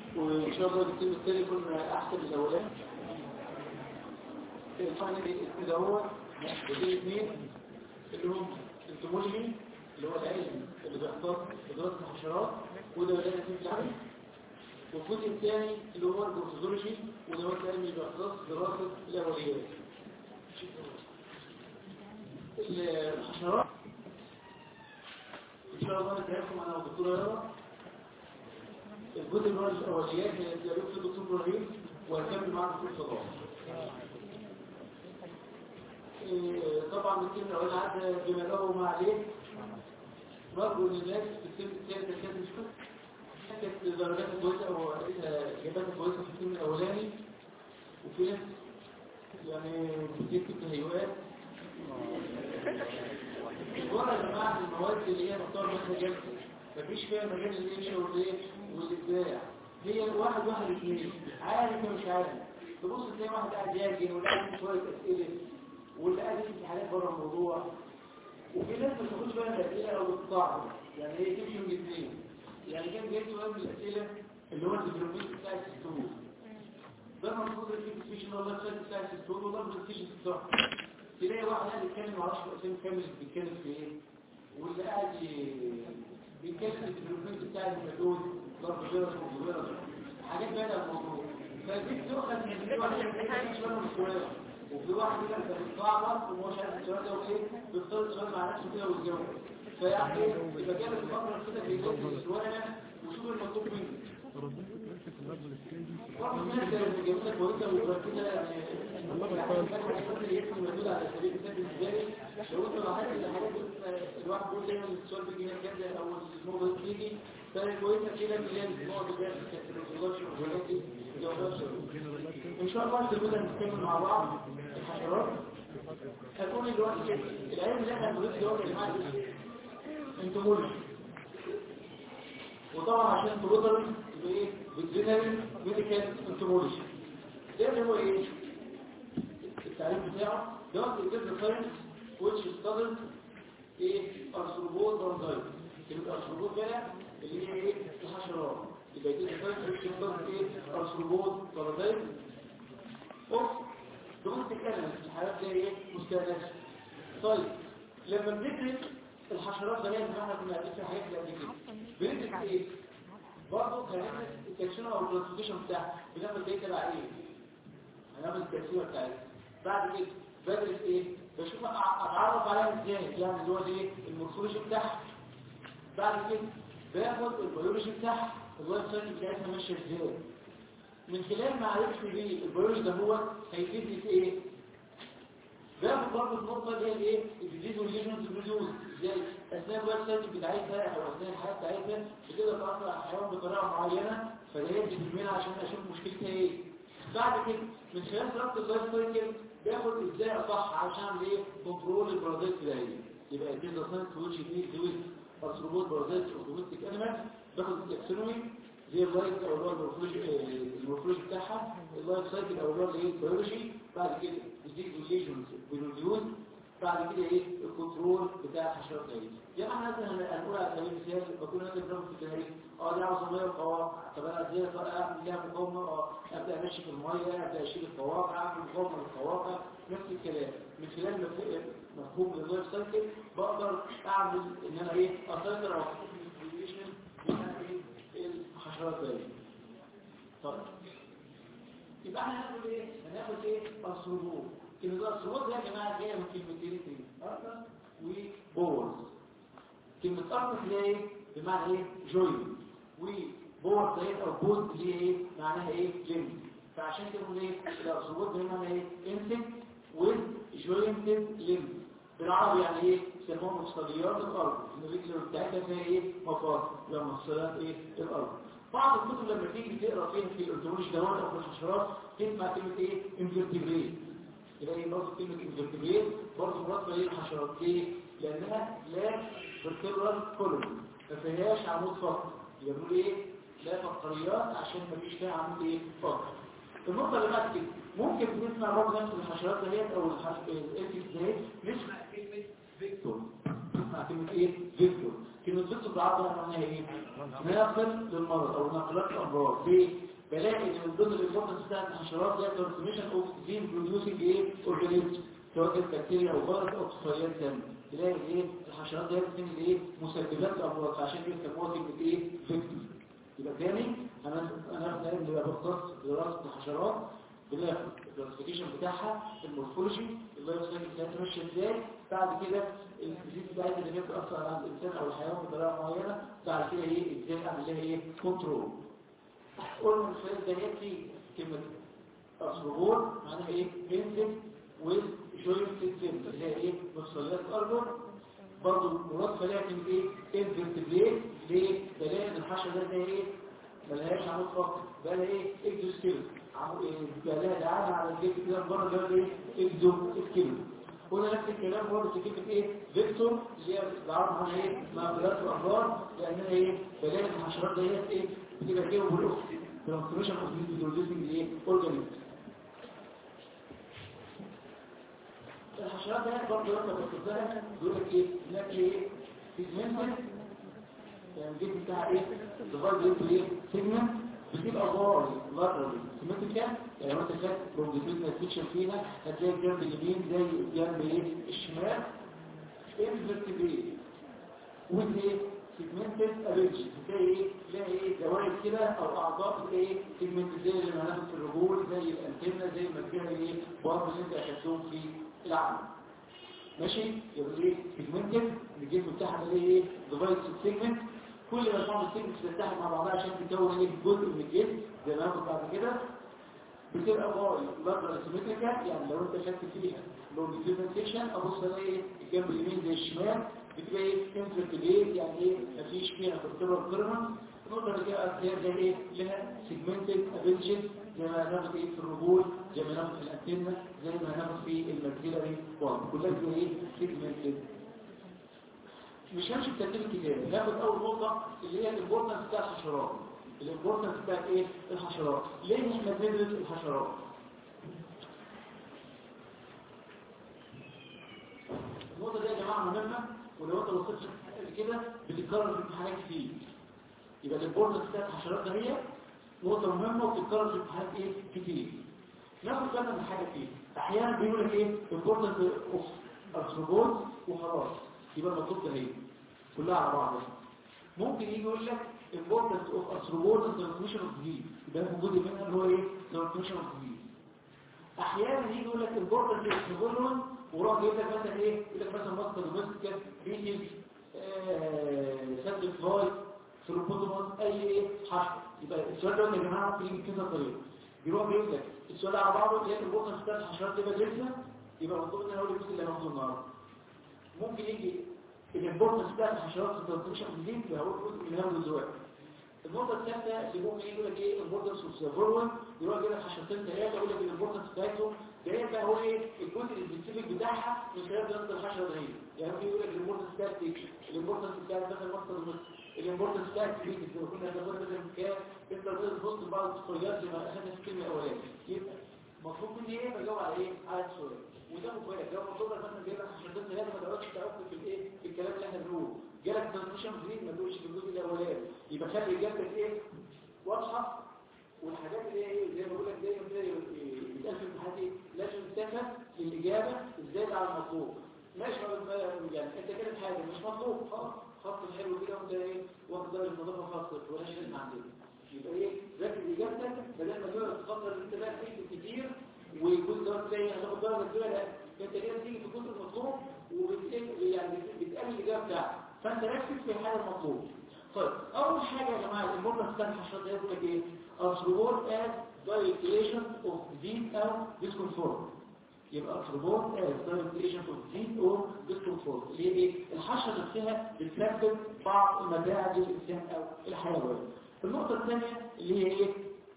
وان شاء الله الترم الثاني يكون احسن من الاولاني الفاينل اللي هو ودي اثنين اللي هم الانتمولوجي اللي هو العلم اللي بيختص بدراسه الحشرات وده بدايه في العلم والجزء الثاني اللي هو البروتوزولوجي وده هو العلم اللي بيختص بدراسه الاوليات الحشرات ان شاء الله نتعرفكم انا والدكتوره يارا الجزء اللي هو الاوليات هي ديالوج الدكتور ابراهيم وهكمل معاكم في الصداقه طبعا الترم الاول عدى بما له وما عليه برضه ان الناس في الترم الثالث كانت مش كانت درجات كويسه او اجابات كويسه في الترم الاولاني وفي ناس يعني بتكتب تهيؤات ورا يا جماعه المواد اللي هي مختار منها جد مفيش فيها مجال الانشاء والايه والابداع هي واحد واحد اثنين عارف ومش عارف تبص تلاقي واحد قاعد ياجي ولا قاعد شويه اسئله واللي قاعد يكتب حاجات بره الموضوع وفي ناس ما تاخدش بالها من الاسئله او بتضعف يعني هي تمشي من الاثنين يعني كان جاي سؤال من الاسئله اللي هو الدبلوميت بتاع السيستول ده المفروض اللي في السيشن والله بتاع السيستول والله ما تفتيش السيستول تلاقي واحد قاعد يتكلم ما اعرفش اسامي كامل بيتكلم في ايه واللي قاعد بيتكلم في الدبلوميت بتاع المدود ضرب جرس وجرس حاجات بعيده عن الموضوع فدي بتؤخذ من في واحد مش فاهم السؤال وفي واحد كده بيتلخبط ومش عارف السؤال ده وايه بيختار السؤال مع نفسه كده ويجاوب فيعني يبقى كده بتفكر كده في السؤال وشوف المطلوب منه برضه في ناس جابتها كويسه وكده يعني يكتب مدود على سبيل المثال بالنسبه لي لو انت لاحظت ان حاجات الواحد بيقول دايما السؤال بيجي هنا كده او الموضوع بيجي فهي كويسه كده اللي هي النوع بتاع التكنولوجيا والحاجات دي ان شاء الله نبدا نتكلم مع بعض الحشرات هتقول دلوقتي العلم اللي احنا بنقول دلوقتي يا جماعه انتمولوجي وطبعا عشان تبطل بايه بالجنرال ميديكال انتمولوجي ده اللي هو ايه التعريف بتاعه دوت الجزء ساينس which studies ايه ارثروبود برونزايت يبقى ارثروبود بقى اللي هي ايه الحشرات يبقى دي ساينس which studies ايه ارثروبود برونزايت اوف دول تتكلم في الحالات دي ايه مستهدفه طيب لما بندرس الحشرات ده يعني احنا كنا بندرس حاجات اللي قبل كده بندرس ايه برضه هنعمل التكشن او الكلاسيفيكيشن بتاعها بنعمل ده تبع ايه هنعمل التكشيره بتاعتها بعد كده بدرس ايه بشوف اتعرف عليها ازاي يعني اللي هو ايه المورفولوجي بتاعها بعد كده باخد البيولوجي بتاعها الويب سايت بتاعتها ماشيه ازاي من خلال معرفتي بالبيولوجي ده هو هيفيدني في ايه باخد برضه النقطه اللي هي الايه الديزيز والليجنز بروديوس ازاي اثناء الويب سايت بتاعتها او اثناء الحياه بتاعتها بتقدر تاثر على الحيوان بطريقه معينه فده بتهمنا عشان اشوف مشكلتها ايه بعد كده من خلال دراسه اللايف سايكل باخد ازاي اصح عشان اعمل ايه كنترول البرازيت ده يبقى الديزا ساينس ويتش دي دويت ارثروبود برازيت اوتوماتيك انيمال باخد التكسونومي زي اللايف او اللي هو المورفولوجي المورفولوجي بتاعها اللايف سايكل او اللي هو الايه البيولوجي بعد كده الديزيز والليجنز بالريديوز بعد كده ايه الكنترول بتاع الحشرات دي يعني احنا مثلا هنقول على سبيل المثال بكون انا بضرب في التهريب اه دي عاوزه ميه وقواقع طب انا ازاي اعمل ليها مقاومه اه ابدا امشي في الميه ابدا اشيل القواقع اعمل مقاومه للقواقع نفس الكلام من خلال مفهوم اللايف سايكل بقدر اعمل ان انا ايه اسيطر على الكونتريبيوشن بتاع ايه الحشرات دي طب يبقى احنا هناخد ايه هناخد ايه الصروف كلمه الصروف دي يا جماعه جايه من كلمتين اثنين ارثر وبورز كلمه ارثر اللي هي ايه بمعنى ايه جوين وبورز ديت او بوز اللي هي ايه معناها ايه جيم فعشان كده بنقول ايه الصروف دي معناها ايه انسك ويز جوينتد ليمب بالعربي يعني ايه يسموها مفصليات الارض ان الرجل بتاعتها فيها ايه مفاصل لما مفصلات ايه الارض بعض الكتب لما تيجي تقرا فيها في الانتولوجي دوت او في الحشرات تسمع كلمه ايه انفرتبريت يبقى ايه برضه كلمه انفرتبريت برضه مراد بايه الحشرات ليه لانها لا فيرتبرال كولوم ما فيهاش عمود فقري يبقى بنقول ايه لا فقريات عشان ما فيش فيها عمود ايه فقري النقطه اللي بعد كده ممكن نسمع برضه نفس الحشرات ديت او الانتيس ديت نسمع كلمه فيكتور نسمع كلمه ايه فيكتور كلمة فيكتور بالعربي معناها ايه؟ ناقل للمرض او ناقلات الامراض ليه؟ بلاقي ان من ضمن الامبورتنس بتاعت الحشرات هي ترانسميشن اوف جين بروديوسنج ايه؟ اورجانيزم سواء كانت بكتيريا او فيروس او طفيليات ثانيه تلاقي ايه؟ الحشرات دي بتعمل ايه؟ مسببات الامراض فعشان كده سموها كلمة ايه؟ فيكتور يبقى تاني انا انا اللي بختص دراسه الحشرات بناخد الكلاسيفيكيشن بتاعها المورفولوجي اللايف سايكل بتاعتها ماشيه ازاي بعد كده الديزيز بتاعتها اللي هي بتاثر على الانسان او الحيوان بطريقه معينه بعد كده ايه ازاي اعمل لها ايه كنترول قلنا من خلال دهيات في كلمه اسروبور معناها ايه بنزل والجوينت سيستم اللي هي ايه مفصليات الارجل برضه مرادفه ليها كلمه ايه انفرتبليت ليه بلاقي ان الحشره ده ايه ملهاش عمود فقط بقى لها ايه اكزوسكيلت بقى لها دعامه على الجلد كده بره اللي هو ايه اكزوسكيلت قلنا نفس الكلام برضه في كلمه ايه فيكتور اللي هي بتتعرض عنها ايه مقابلات واخبار لانها ايه بلاقي ان الحشرات ديت ايه بتبقى كده بالاخت ترانسميشن اوف بروديوسنج ايه اورجانيزم الحشرات ديت برضه لما بتتزرع بيقول لك ايه هناك ايه بيجمنتد يعني الجسم بتاعها ايه الغاز بيبقى ايه سيجمنت بتبقى ضاري لاترالي سيمتريكال يعني لو انت خدت لونجيتيودنال سيكشن فيها هتلاقي الجنب اليمين زي الجنب ايه الشمال انفرتبريت وايه سيجمنتد ابيج بتلاقي ايه تلاقي ايه دوائر كده او اعضاء بتلاقي ايه سيجمنت زي اللي هناخد في الرجول زي الانتنه زي المرجله ايه برضه اللي انت اخدتهم في العمل ماشي يبقى ايه سيجمنتد الجسم بتاعها ده ايه ديفايس سيجمنت كل ما بعض السيجمنت بتتحد مع بعضها عشان تكون ايه جزء من الجسم زي ما هناخد بعد كده بتبقى باي لاترال سيمتريكال يعني لو انت خدت فيها لونجيتيودنال سيكشن ابص الاقي الجنب اليمين زي الشمال بتبقى ايه انفرتيليت يعني ايه مفيش فيها فيرتبرال كيرمن النقطه اللي كده هي زي ايه لها سيجمنتد ابيلجن زي ما هناخد ايه في الرجول زي ما هناخد في الانتنه زي ما هناخد في الماكسيلاري وان كلها زي ايه سيجمنتد مش همشي بترتيب الكتاب ناخد اول نقطه اللي هي الامبورتنس بتاع الحشرات الامبورتنس بتاعت ايه الحشرات ليه احنا بندرس الحشرات النقطه دي يا جماعه مهمه ولو انت بصيت كده بتتكرر في امتحانات كتير يبقى الامبورتنس بتاعت الحشرات ده هي نقطه مهمه وبتتكرر في امتحانات ايه كتير ناخد بالنا من حاجه فيه احيانا بيقول لك ايه امبورتنس اوف ارثروبود وخلاص يبقى المطلوب ده هي كلها على بعضها ممكن يجي يقول لك importance of arthropod and transmission of disease يبقى موجود منها اللي هو ايه transmission of disease احيانا يجي يقول لك importance of arthropod وراح يقول لك مثلا ايه يقول لك مثلا مصدر دوميستيكال بيتل سد فلاي فلوبودوموس اي ايه حشر يبقى السؤال ده يا جماعه ممكن يجي كذا طريقه يروح يقول لك السؤال على بعضه تلاقي الامبورتنس بتاع الحشرات تبقى جدا يبقى مطلوب ان انا اقول الجزء اللي هناخده النهارده ممكن يجي الامبورتنس بتاع الحشرات في الترانسميشن جديد هقول جزء من هذا دلوقتي النقطه الثالثه اللي ممكن يقول لك ايه الامبورتنس اوف سيرفرون يروح يجيب لك حشرتين ثلاثه يقول لك الامبورتنس بتاعتهم ده بقى هو ايه الجزء السبيسيفيك بتاعها من خلال دراسه الحشره ده يعني ممكن يقول لك الامبورتنس بتاعت الامبورتنس بتاعت مثلا مصدر النص الامبورتنس بتاعت البيت زي ما كنا هناخد مثلا كام انت بتبص بعض الصفريات زي ما اخذنا في الكلمه الاولانيه يبقى مطلوب مني ايه بجاوب على ايه على السؤال وده مفاجئ لو مطلوب مثلا جايب لك حشرتين ثلاثه ما تقعدش تعرف في الايه في الكلام اللي احنا بنقوله جالك ترانسميشن جديد ما تقولش في الجزء الاولاني يبقى خلي اجابتك ايه واضحه والحاجات اللي هي ايه زي ما بقول لك دايما كده بيتقال في الامتحانات ايه لازم تفهم الاجابه ازاي على المطلوب ماشي يعني انت كده حاجه مش مطلوب خلاص خط الحلو كده وانت ايه واخد درجه نظافه خاصه ولا شيء عندك يبقى ايه ركز اجابتك بدل ما تقعد تفكر ان انت بقى تكتب كتير ويكون ده تلاقي هتاخد درجه كده لا انت كده تيجي في الجزء المطلوب وبتقل يعني بتقلل الاجابه بتاعك فانت ركز في الحاجه المطلوب طيب اول حاجه يا جماعه المرضى بتاع الحشرات ده يقول لك ايه ارثروبود از دايليتيشن اوف ديز او ديسكونفورم يبقى ارثروبود از دايليتيشن اوف ديز او ديسكونفورم اللي هي ايه الحشره نفسها بتسبب بعض المتاعب للانسان او الحيوان النقطه الثانيه اللي هي ايه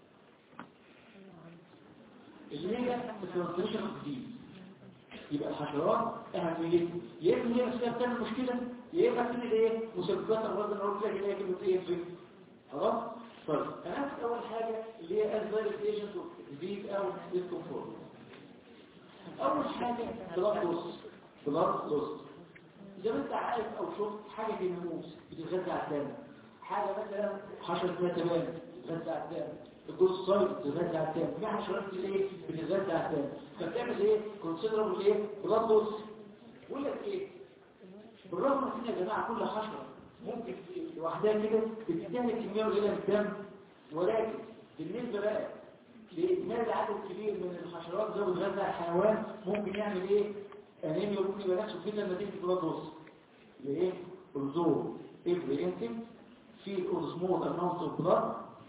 اللي هي الترانسميشن اوف ديز يبقى الحشرات اهميتها يا اما هي نفسها بتعمل مشكله يا اما بتعمل ايه مسببات امراض انا قلت لك اللي هي كلمه ايه في خلاص طيب هناخد اول حاجه اللي هي ازايرت ايجنت اوف ديزيز او ديسكومفورت اول حاجه بلاد لوس بلاد لوس زي ما انت عارف او شفت حاجه في الناموس بتتغذى على الدم حاجه مثلا حشره اسمها تمام بتتغذى على الدم الجوز الصايد بتتغذى على الدم في حشرات كتير ايه بتتغذى على الدم فبتعمل ايه كونسيدرابل ايه بلاد لوس بقول لك ايه بالرغم من يا جماعه كل حشره ممكن لوحدها كده بتستهلك كميه قليله من الدم ولكن بالنسبه بقى لإجمال العدد الكبير من الحشرات ذوي الغذاء على الحيوان ممكن يعمل ايه؟ انيميا ممكن يبقى نفسه كده لما تيجي بلاد لوس لإيه؟ الزور every infant feel or small amount of blood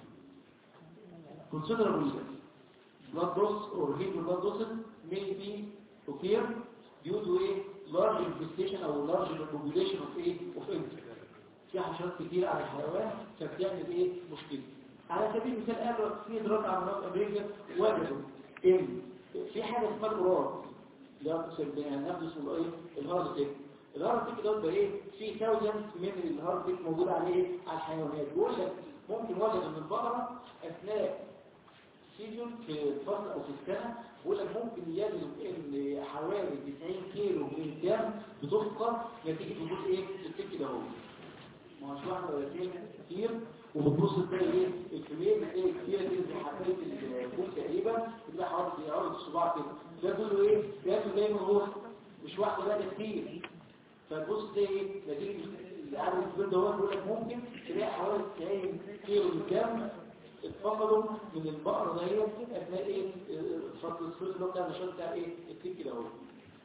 considerable blood loss or heavy blood losses may be occur due to a large infestation او large population of a of infant في حشرات كتير على الحيوان فبتعمل ايه مشكله على سبيل المثال قالوا في دراسه عملوها في امريكا وجدوا ان في حاجه اسمها القرار اللي هو بناخده اسمه ايه الهارد تيك الهارد تيك دوت بقى ايه في ثاوزند من الهارد تيك موجود عليه ايه على الحيوانات بيقول لك ممكن وجد ان البقره اثناء سيزون في الفصل او في السنه بيقول لك ممكن يجد ان حوالي 90 كيلو من الدم بتفقد نتيجه وجود ايه التيك ده هو ما هوش واحده ولا اثنين كتير وبتبص تلاقي ايه الكميه بتلاقي كتيره كده زي حبايه الفول تقريبا بتلاقي حوالي زي عقله الصباع كده ده كله ايه ده جاي من الغرفه مش واحده بقى ده كتير فتبص تلاقي ايه نتيجه العدد الكبير ده هو بيقول لك ممكن تلاقي حوالي 90 كيلو من الدم اتفقدوا من البقره ديت اثناء ايه فتره الصيف اللي هو بتاع النشاط بتاع ايه التيك ده اهو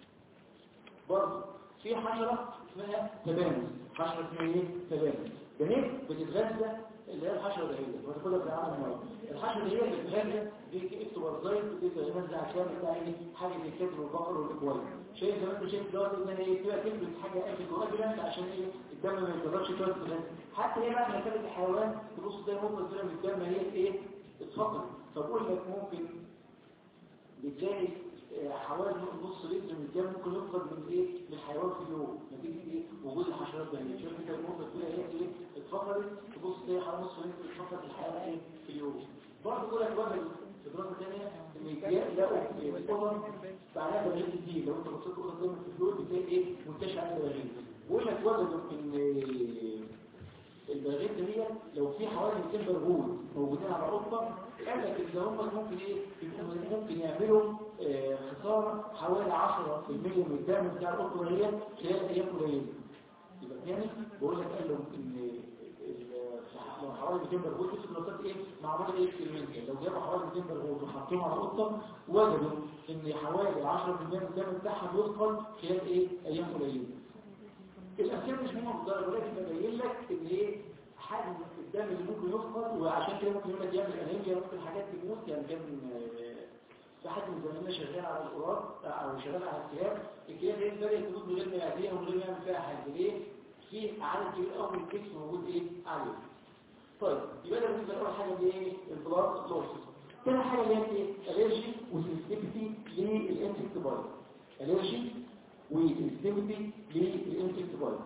برضه في حشره اسمها تبانس حشره اسمها ايه تبانس ده هي بتتغذى اللي هي الحشره ده هي وتاكلها في العالم الميه الحشره دي هي اللي بتتغذى دي اكتوبرزايت بتتغذى عشان بتاع ايه حاجه زي الكبد والبقر والاكوال شايف زي ما انت شايف دلوقتي ان هي بتبقى تلبس حاجه اكل كولاجين عشان ايه الدم ما يتضربش كويس تتغذى حتى هي بعد ما كانت الحيوان تبص تلاقي نقطه كبيره من الدم هي ايه اتفقدت فبقول لك ممكن بتلاقي حوالي نص لتر من الدم ممكن يفقد من ايه من الحيوان في اليوم نتيجه ايه وجود الحشرات ده شوف انت النقطه كده هي ايه اتفقدت تبص تلاقي حوالي نص لتر اتفقد الحيوان ايه في اليوم برضه بقول لك واحد في دراسه ثانيه ان يلاقوا القمر بعدها بلاغين كتير لو انت بصيت قدام في الفلوس بتلاقي ايه منتشر على البلاغين بقول لك وجدوا ان البلاغين دي لو في حوالي 200 برغول موجودين على قطه قال لك ان هم ممكن ايه ممكن يعملوا آه خساره حوالي 10% من الدم بتاع القطه دي خلال ايام قليله يبقى تاني بقول لك قال لهم ان لو حوالي 200 برغول في النقطات ايه معموله ايه اكسبيرمنت لو جابوا حوالي 200 برغول وحطوهم على قطه وجدوا ان حوالي 10% من الدم بتاعها بيدخل خلال ايه ايام قليله الأسئلة مش مهمة بالدرجة ولكن ببين لك إن إيه حجم الدم اللي ممكن يفقد وعشان كده ممكن يقول لك يعمل أنيميا ممكن حاجات تموت يعني كان في حد من زمايلنا شغال على القرار أو شغال على الكلاب الكلاب دي بدأت تموت من غير ما يعديها ومن غير ما يعمل فيها حاجة ليه؟ في عدد كبير قوي من الكيس موجود إيه عليه. طيب يبقى ده بالنسبة لأول حاجة اللي إيه؟ البلاد لوس. تاني حاجة اللي هي إيه؟ الرجي وسنسيتيفيتي للانتكتبايت. الرجي والسنسيتيفيتي للانسكتيفايد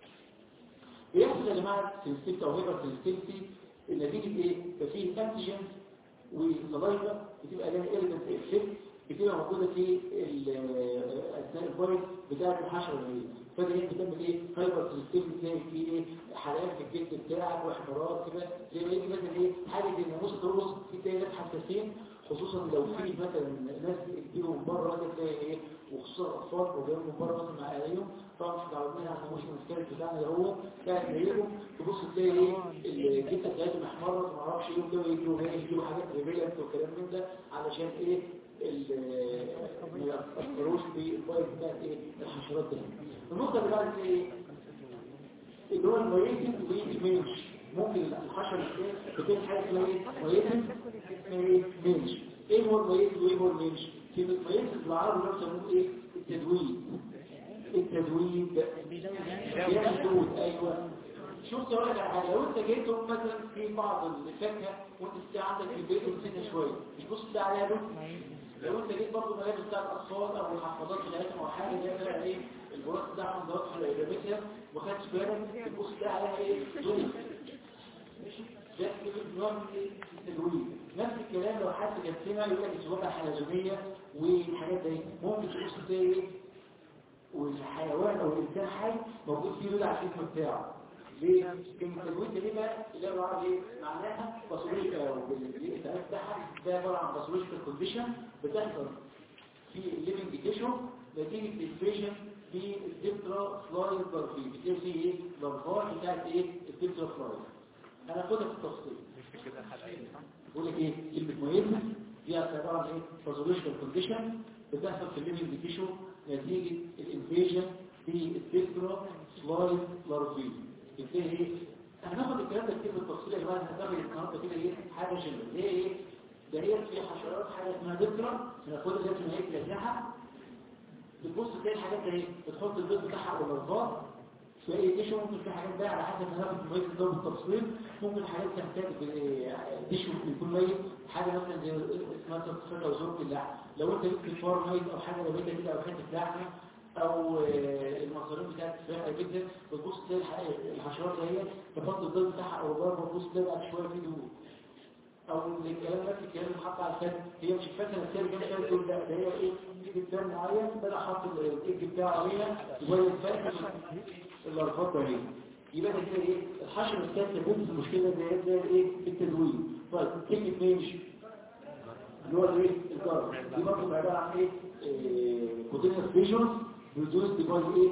بيحصل يا جماعه سنسيتيفيتي او هيبر سنسيتيفيتي نتيجه ايه ففي انتيجين والسلايفا بتبقى لها ايلمنت افكت بتبقى موجوده في اثناء الفايت بتاعه الحشره دي فده هي بتعمل ايه هايبر سنسيتيفيتي تلاقي في ايه حالات في الجلد بتاعك واحمرار كده زي ما يجي مثلا ايه حاجه زي الناموس ترقص في تلاقي ناس حساسين خصوصا لو في مثلا ناس بيجوا من بره كده تلاقي ايه وخصوصا الاطفال وجايين من بره مثلا مع اهاليهم طبعا مش متعودين على الناموس المسكري بتاعنا ده هو بتاع تلاقيهم تبص تلاقي ايه الجثه بتاعتهم احمرت ما اعرفش ايه وكده يجوا هنا يجيبوا حاجات ريبيلنت وكلام من ده علشان ايه ما يأثروش في الفايت بتاعت ايه الحشرات دي النقطه اللي بعد ايه اللي هو الميتين والمينش ممكن الحشرة بتبقى حاجة اسمها ايه؟ ميتين اسمها ايه؟ مينش ايه هو الميتين وايه هو المينش؟ كلمة ميتين بالعربي نفسه يسموه ايه؟ التدويد التدويد يحدود ايوه شفت اقول لك على حاجه لو انت جيت مثلا في بعض الفاكهه وانت بتاع عندك في البيت ونسيتها شويه مش بص بتاع عليها لون لو انت جيت برضه ملابس بتاع الاطفال او الحفاضات بتاعتهم او حاجه زي كده ايه البراق بتاعهم دوت على اجابتها ما خدتش بالك تبص تلاقي عليها ايه لون ده كده نوع من التدوير نفس الكلام لو حد جسمها يقول لك السواقه حلزونيه والحاجات دي ممكن تبص تلاقي ايه والحيوان او الانسان حي موجود فيه بيض على الجسم بتاعه ليه؟ كلمة تجويد دي بقى اللي هو عارف ايه؟ معناها باثولوجيكال التعريف بتاعها ده عبارة عن باثولوجيكال كونديشن بتحصل في الليفنج تيشو نتيجة الفيشن في الدبترا فلاي بارفي بتلاقي فيه ايه؟ الارفاع بتاعت ايه؟ الدبترا فلاي هناخدها في التفصيل بقول لك ايه؟ كلمة مهمة دي عبارة عن ايه؟ باثولوجيكال كونديشن بتحصل في الليفنج تيشو نتيجة الانفيجن في الدبترا فلاي بارفي بتلاقي ايه؟ هناخد الكلام ده كتير بالتفصيل يا جماعه هنعمل النهارده كده ايه؟ حاجه جنرال هي ايه؟ ده هي في حشرات حاجه اسمها دبترا هناخدها زي ما هي تلاقيها بتبص تلاقي الحاجات دي بتحط البيض بتاعها على الارض في اي تيشو ممكن في حاجات بقى على حسب ما ناخد الميت ده بالتفصيل ممكن حاجات تحتاج تيشو يكون ميت حاجه مثلا زي اسمها تصفيه او زرق اللحم لو انت جبت فار ميت او حاجه ميته كده او حته لحمه او المصارين بتاعت الفراخ جدا بتبص تلاقي الحشرات هي تحط البيض بتاعها او بره بتبص تلاقي بعد شويه في دهون او الكلام نفس الكلام اللي حط على الفات هي مش فاكره السير كده كده تقول لا ده هي ايه في كتاب معين بدا حط الايج بتاعه عليها وهي الفات الارفات ده هي يبقى ده كده ايه الحشر الثالث تكون في المشكله دي زي ايه التدوين طيب كلمه ميش اللي هو الايه الجرد دي برضه عباره عن ايه كوتينيوس فيجنز برودوس ديفايس ايه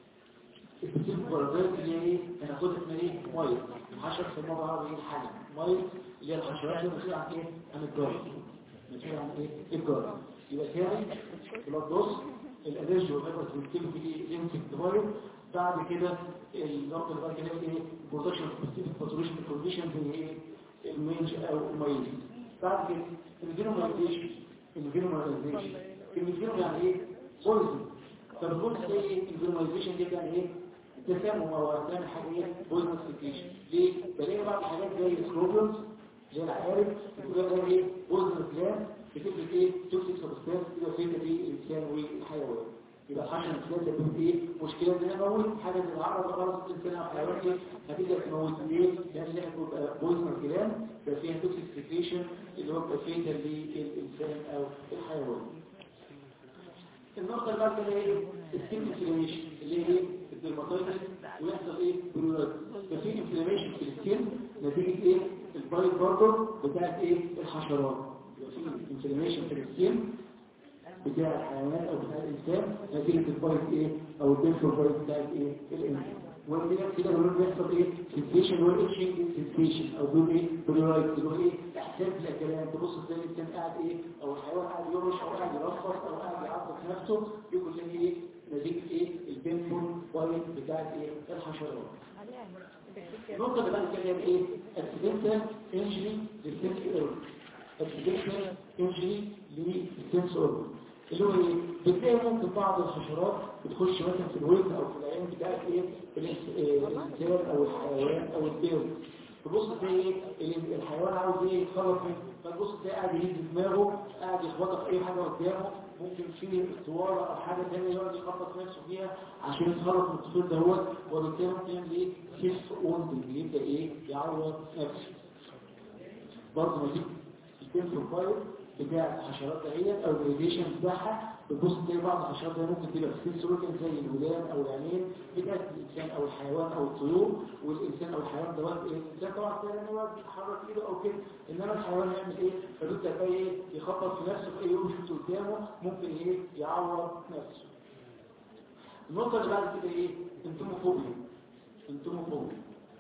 السبيسيفيك بارازايت اللي هي ايه هناخدها اسمها ايه ميه الحشر في الموضوع العربي ايه الحلم ميه اللي هي الحشرات اللي مسؤولة عن ايه عن الجرد مسؤولة عن ايه الجرد يبقى تاني بلادوس الالرجي والهيبر سنسيتيفيتي دي لينكد ديفايس بعد كده النقطه اللي بعد كده ايه برودكشن سبيسيفيك باثولوجيكال كونديشن زي ايه المينج او الميز بعد كده الفينومايزيشن الفينومايزيشن الفينوم يعني ايه بويزن فبنقول ايه الفينومايزيشن دي يعني ايه تسمم او تعمل حاجه ايه بويزنسيفيكيشن ليه بلاقي بعض الحاجات زي السكروبيومز زي العقارب بتبقى ايه بويزن كلام بتفرق ايه توكسيك سبستانس تبقى فين في الانسان والحيوان يبقى الحشره الانسان ده بيبقى ايه مشكله ان انا اموت حاجه زي العقرب خلاص الانسان او الحيوان ايه هتبدا تموت ليه لان هي بتبقى بويزن كلام بيبقى فيها توكسيك سكريشن اللي هو بيبقى فيتال للانسان او الحيوان النقطة اللي بعد كده ايه؟ السكين انفلاميشن اللي هي ايه؟ الدرماتايتس ويحصل ايه؟ برولات ففي انفلاميشن في السكين نتيجة ايه؟ البايت برضه بتاعت ايه؟ الحشرات يبقى في انفلاميشن في السكين بتاع الحيوانات او بتاع الانسان نتيجة البايت ايه؟ او الدنفور بايت بتاعت ايه؟ الانسان واللي كده بنقول بيحصل ايه؟ سنسيشن والاتشنج سنسيشن او دول ايه؟ برولات اللي هو ايه؟ احساس بالكلام تبص تلاقي الانسان قاعد ايه؟ او الحيوان قاعد يرش او قاعد يرفص او قاعد يعض في نفسه يقول لي ايه؟ نتيجة ايه؟ البنفور بايت بتاعت ايه؟ الحشرات النقطة اللي بعد كده هي ايه؟ اكسيدنتال انجري للسنس اورجن اكسيدنتال انجري للسنس اورجن اللي هو ايه؟ بتلاقي ممكن بعض الحشرات بتخش مثلا في الودن او في العين بتاعت ايه؟ الانسان او الحيوان او البيض تبص تلاقي ايه؟ الحيوان عاوز ايه يتخلص منه فتبص تلاقي قاعد يهز دماغه قاعد يخبطها في اي حاجه قدامه ممكن في اسطوانه او حاجه ثانيه يقعد يخبط نفسه فيها عشان يتخلص من الطفل دوت وبالتالي ممكن يعمل ايه؟ سيلف ووندنج يبدا ايه؟ يعور نفسه برضه ما البنفل فاير بتاع الحشرات دهيت او الريديشن بتاعها بتبص تلاقي بعض الحشرات دي ممكن تبقى في سيلز اورجن زي الودان او العينين بتاعت الانسان او الحيوان او الطيور والانسان او الحيوان دوت ايه الانسان طبعا تلاقي ان هو بيتحرك ايده او كده انما الحيوان يعمل ايه فبيبدا بقى ايه يخبط في نفسه في اي يوم يشوفه قدامه ممكن ايه يعور نفسه النقطه اللي بعد كده ايه انتوموفوبيا انتوموفوبيا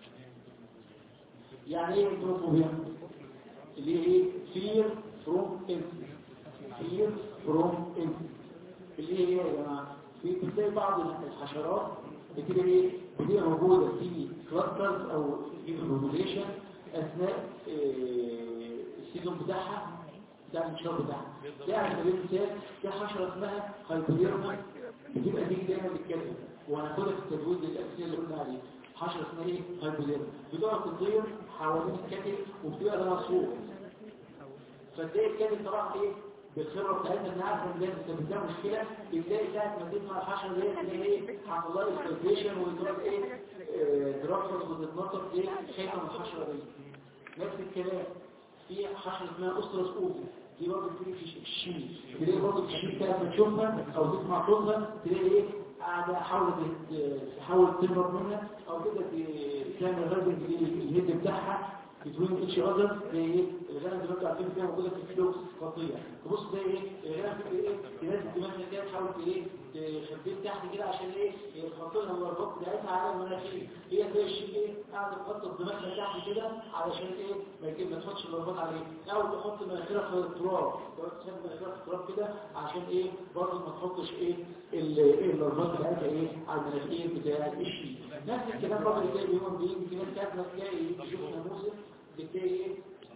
يعني ايه انتوموفوبيا اللي هي ايه fear from insect fear from insect اللي هي ايه يا جماعه في بتلاقي بعض الحشرات بتبقى ايه بتبقى موجوده في كلاسترز او في بوبوليشن اثناء إيه السيزون بتاعها بتاع الانشار بتاعها تلاقي على سبيل المثال في حشره اسمها هايبوديرما بتبقى دي دايما بتتكلم وهناخدها في التدوين الاساسيه اللي قلنا عليه حشره اسمها ايه هايبوديرما بتقعد تطير حوالين الكتل وبتبقى لها صوت فتلاقي الكاتب طبعا ايه بالخبره بتاعتنا ان عارفه ان ده بتبقى مشكله بتلاقي ساعه ما تسمع الحشره ديت تلاقي ايه حصل لها استريشن وتروح ايه ترفض وتتنطط ايه خايفه من الحشره دي نفس الكلام في حشره اسمها استرس اوفي دي برضه بتيجي في الشيء تلاقي برضه في الشيء بتاعت ما تشوفها او تسمع صوتها تلاقي ايه قاعده حاولت تحاول تهرب منها او كده تعمل الراجل الهيد بتاعها بتوين اتش اذر زي ايه الغنم دلوقتي عارفين فيها موجوده في الفلوكس قطيع تبص زي ايه الغنم في ايه تنزل دماغها كده تحاول ايه تخبيه تحت كده عشان ايه تحط لها الرباط بتاعتها على المناخير هي زي الشيء ايه قاعده تحط دماغها تحت كده علشان ايه ما يجيب ما تحطش الرباط عليه او تحط مناخيرها في التراب تقعد تحط مناخيرها في التراب كده عشان ايه برضه ما تحطش ايه الرباط بتاعتها ايه على المناخير بتاع الشيء نفس الكلام برضه اللي جاي بيهم بيجي في ناس كاتبه تلاقي تشوف ناموسه بتلاقي ايه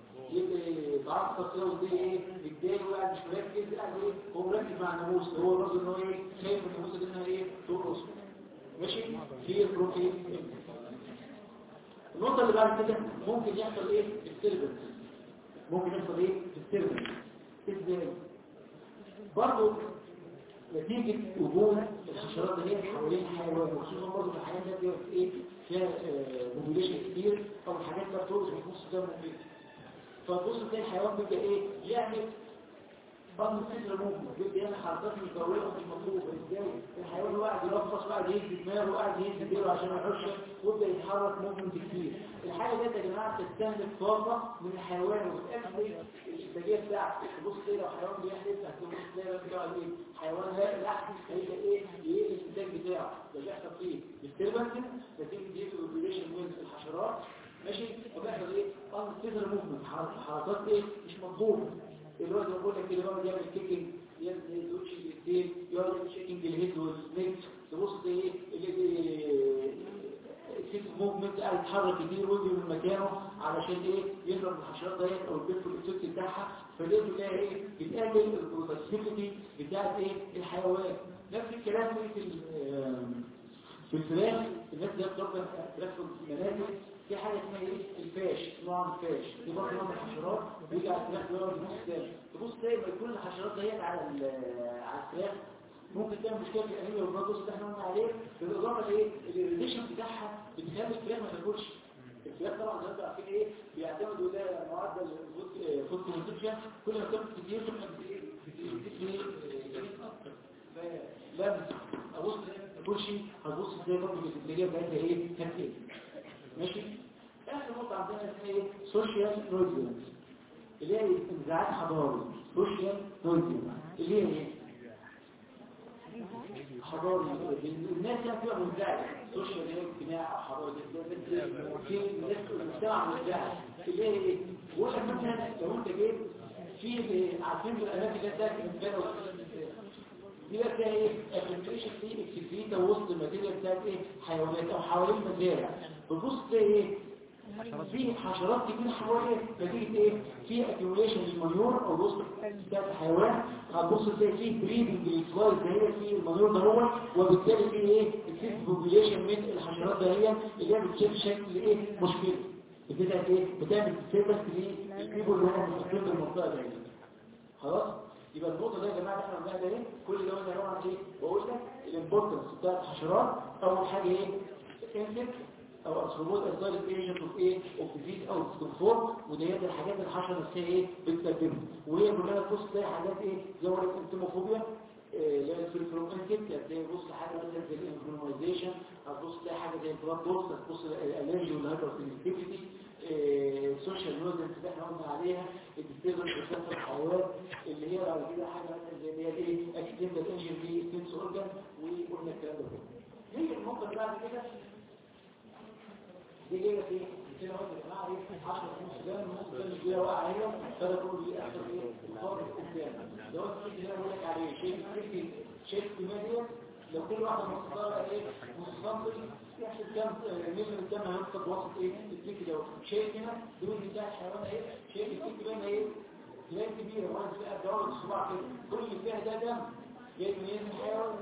يتعصب كده وتلاقي ايه بتلاقي وقاعد مش مركز قاعد ايه هو مركز مع الناموس هو برضه ان هو ايه خايف من الناموسه دي انها ايه ترقص ماشي في البروتين النقطه اللي بعد كده ممكن يحصل ايه السيرفنس ممكن يحصل ايه السيرفنس ازاي برضه نتيجة وجود الحشرات اللي هي حوالين الحيوان وخصوصا برضه في الحيوانات دي ايه فيها موبيليشن كتير او الحاجات اللي بتورث في نص الدم وكده فتبص تلاقي الحيوان بيبقى ايه يعمل بطن فكرة موفمنت بيبقى يعمل حركات مش ضرورية مش مطلوبة ازاي الحيوان قاعد يرفص وقاعد يهز دماغه وقاعد يهز ديله عشان ما يحرش ويبدا يتحرك موفمنت كتير الحاجة ديت يا جماعة بتستهلك طاقة من الحيوان وبتأكل الانتاجية بتاعته تبص كده لو حيوان بيحلف هتبص تلاقي بقى كده ايه حيوان لا لا هيبقى ايه يقل الانتاج بتاعه ده بيحصل فيه ديستربنس نتيجة دي اوبريشن من الحشرات ماشي وبيحصل ايه طبعا كده موفمنت حركات ايه مش مطلوبه اللي هو زي ما بقول لك كده بقى يعمل كيكنج يعمل دوتش الاثنين يعمل شيكنج الهيد والنيك تبص زي ايه اللي السيكس موفمنت قاعد يتحرك كتير ويجي من مكانه علشان ايه يضرب الحشرات ديت او البيت الافكت بتاعها فليه بتلاقي ايه بتقلل البروتكتيفيتي بتاعت ايه الحيوان نفس الكلام في في الفراخ الناس اللي بتربى فراخ في المنازل في حاجة اسمها ايه الفاش نوع الفاش دي برضه نوع من الحشرات بيجي على الفراخ بيقعد نص ساعة تبص تلاقي ما يكون الحشرات ديت على على الفراخ ممكن تعمل مشكلة في الانيميا والبروتوس اللي احنا قلنا عليه بالاضافة لايه الريليشن بتاعها بتخلي الفراخ ما تاكلش الفراخ طبعا زي ما انتم عارفين ايه بيعتمدوا ده معدل فود كونسبشن كل ما تاكل كتير كل ما بتدي لا ابص تاكلش هتبص ازاي برضه الانتاجيه بتاعتها ايه كانت ايه ماشي اخر نقطه عندنا اسمها ايه سوشيال نويزنس اللي هي انزعاج حضاري سوشيال نويزنس اللي هي ايه حضاري الناس يعني بتبقى منزعجه سوشيال اللي هي اجتماع او حضاري في الناس المجتمع منزعج اللي هي ايه بقول لك مثلا لو انت جيت في عارفين الاماكن اللي بتاعت الانسان دي بقى فيها ايه الفلتريشن في اكسكريتا وسط الماتيريال بتاعت ايه حيوانات او حوالين مزارع بتبص تلاقي ايه في حشرات كتير حوالين نتيجه ايه في اكيوميشن للمنيور او الوسط بتاعت الحيوان هتبص تلاقي فيه بريدنج للسلايد ده هي في المنيور ده هو وبالتالي في ايه اكسس بوبيليشن من الحشرات ده هي اللي هي بتشكل شكل ايه مشكله بتبقى ايه بتعمل سيرفس للبيبول اللي هم مستقيم بالمنطقه دي خلاص يبقى النقطه دي يا جماعه احنا قلناها ده ايه كل ده قلنا عباره عن ايه بقول لك الامبورتنس بتاعت الحشرات اول حاجه ايه انسكت او ارثروبود ازايل ايجنت اوف ايه اوف ديزيز او دكتور وديت الحاجات اللي الحشره نفسها ايه بتسببها وهي كلها تبص تلاقي حاجات ايه زي ما قلت انتموفوبيا اللي هي الفيلفروم انسكت هتلاقي بص حاجه مثلا زي الانفلونايزيشن هتبص تلاقي حاجه زي البلاد بوكس هتبص الالرجي والهايبر سنسيتيفيتي السوشيال نوزنس اللي احنا قلنا عليها الديستيبل بروسيس الحيوان اللي هي بعد كده حاجه مثلا زي اللي هي ايه اكسيدنتال انجن في سنس اورجان وقلنا الكلام ده كله هي النقطه اللي بعد كده دي جايه في كده اهو يا جماعه ايه 10 نص ده نص ده مش جايه واقعه هنا فده كله بيأثر ايه مقابل قدام ده هو الفكر اللي انا بقول لك عليه شايف الفكر شايف الكيمياء لو كل واحده مصدرها ايه مصدر يحسب كام نسبه الدم هينقض وسط ايه الفكر ده شايف هنا دول بتاع الحيوان ايه شايف الفكر ده ايه تلاقي كبيره واحد فيها دورة الصباع كده كل اللي فيها ده دم جاي منين من الحيوان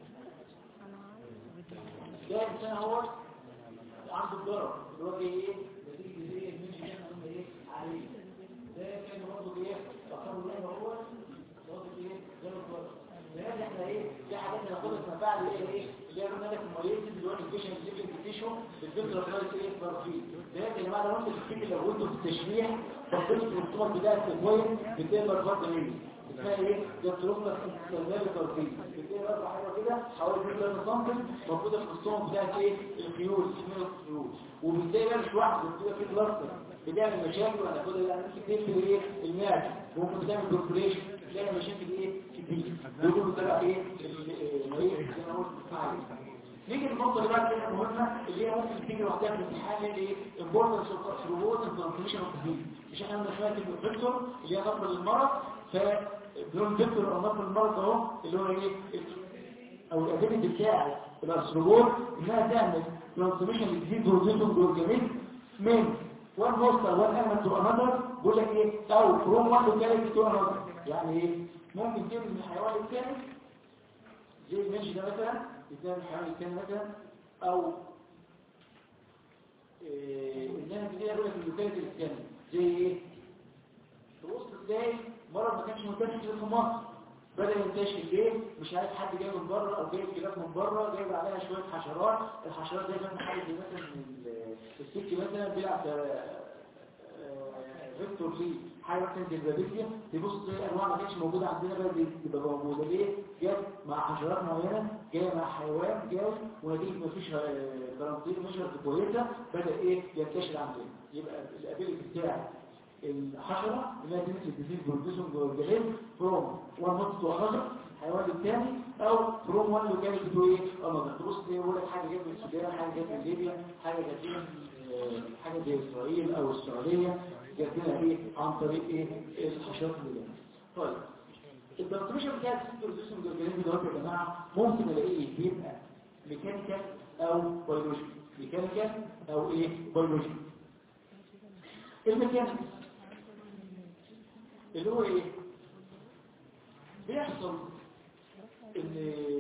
ده انسان هو عنده الضرر اللي هو ايه نتيجه زي المنش اللي احنا قلنا ايه عليه ده كان برضه ايه فكروا ان هو برضه ايه زي الضرر لان احنا ايه في حاجات هناخدها في مفاعل اللي هي ايه اللي هي قلنا لك المريض اللي هو الفيشن ليفنج تيشو الفكره خالص ايه بارفين ده يا جماعه لو انت تفتكر لو انتوا في التشريح بصيتوا في الصور بتاعت الكوين بتقدر فرق مني اسمها ايه جاستروفلا استخدام التركيز بتلاقي بقى حاجه كده حوالي 2 سم موجوده في الصوم بتاعت ايه الخيول اسمها الخيول وبتلاقي بقى مش واحده بتبقى في كلاستر بتعمل مشاكل ولا كده يعني كتير في ايه المعده ممكن بتعمل بركوليشن تلاقي مشاكل ايه كتير دول بتبقى ايه المريض زي ما قلت فعلا نيجي النقطه اللي بعد كده مهمه اللي هي ممكن تيجي لوحدها في الامتحان اللي هي امبورتنس اوف روبوت انفورميشن اوف ديزيز مش احنا قلنا شويه الفيكتور اللي هي نقل المرض ف بدون فيكتور او نقل المرض اهو اللي هو ايه او الابيلتي بتاع الاسروبوت انها تعمل ترانسميشن للديزيز بروتين اورجانيزم من وان هوستر وان ايمنت تو انذر بيقول لك ايه او فروم وان لوكاليتي تو انذر يعني ايه ممكن تنقل من الحيوان الثاني زي المنش ده مثلا يتنقل من الحيوان الثاني مثلا او إيه انها تلاقيها بقى في اللوكاليتي الثاني زي ايه تبص ازاي مرض ما كانش منتشر في مصر بدأ ينتشر ليه مش عارف حد جاي من بره او جايب كلاب من بره جايب عليها شويه حشرات الحشرات دي مثلا حاجه زي مثلا السك مثلا بيلعب فيكتور ليه حاجه مثلا زي البابيسيا تبص تلاقي انواع ما كانتش موجوده عندنا بقى تبقى موجوده ليه جت مع حشرات معينه جايه مع حيوان جاي ونتيجه ما فيش كارانتين مشرف كويسه بدا ايه ينتشر عندنا يبقى الابيلتي بتاع الحشرة اللي هي تنسي الديزيز بروتيسون جوالجالين فروم وان نوت تو انذر الحيوان الثاني او فروم وان لوكاليتي تو ايه انذر تبص تلاقي يقول لك حاجه جت من السودان حاجه جت من ليبيا حاجه جت من حاجه زي اسرائيل او السعوديه جت لنا ايه عن طريق ايه الحشرات اللي جت طيب الترانسميشن بتاع الديزيز بروتيسون جوالجالين ده يا جماعه ممكن الاقيه بيبقى ميكانيكال او بيولوجي ميكانيكال او ايه بيولوجي الميكانيكال اللي هو ايه بيحصل ان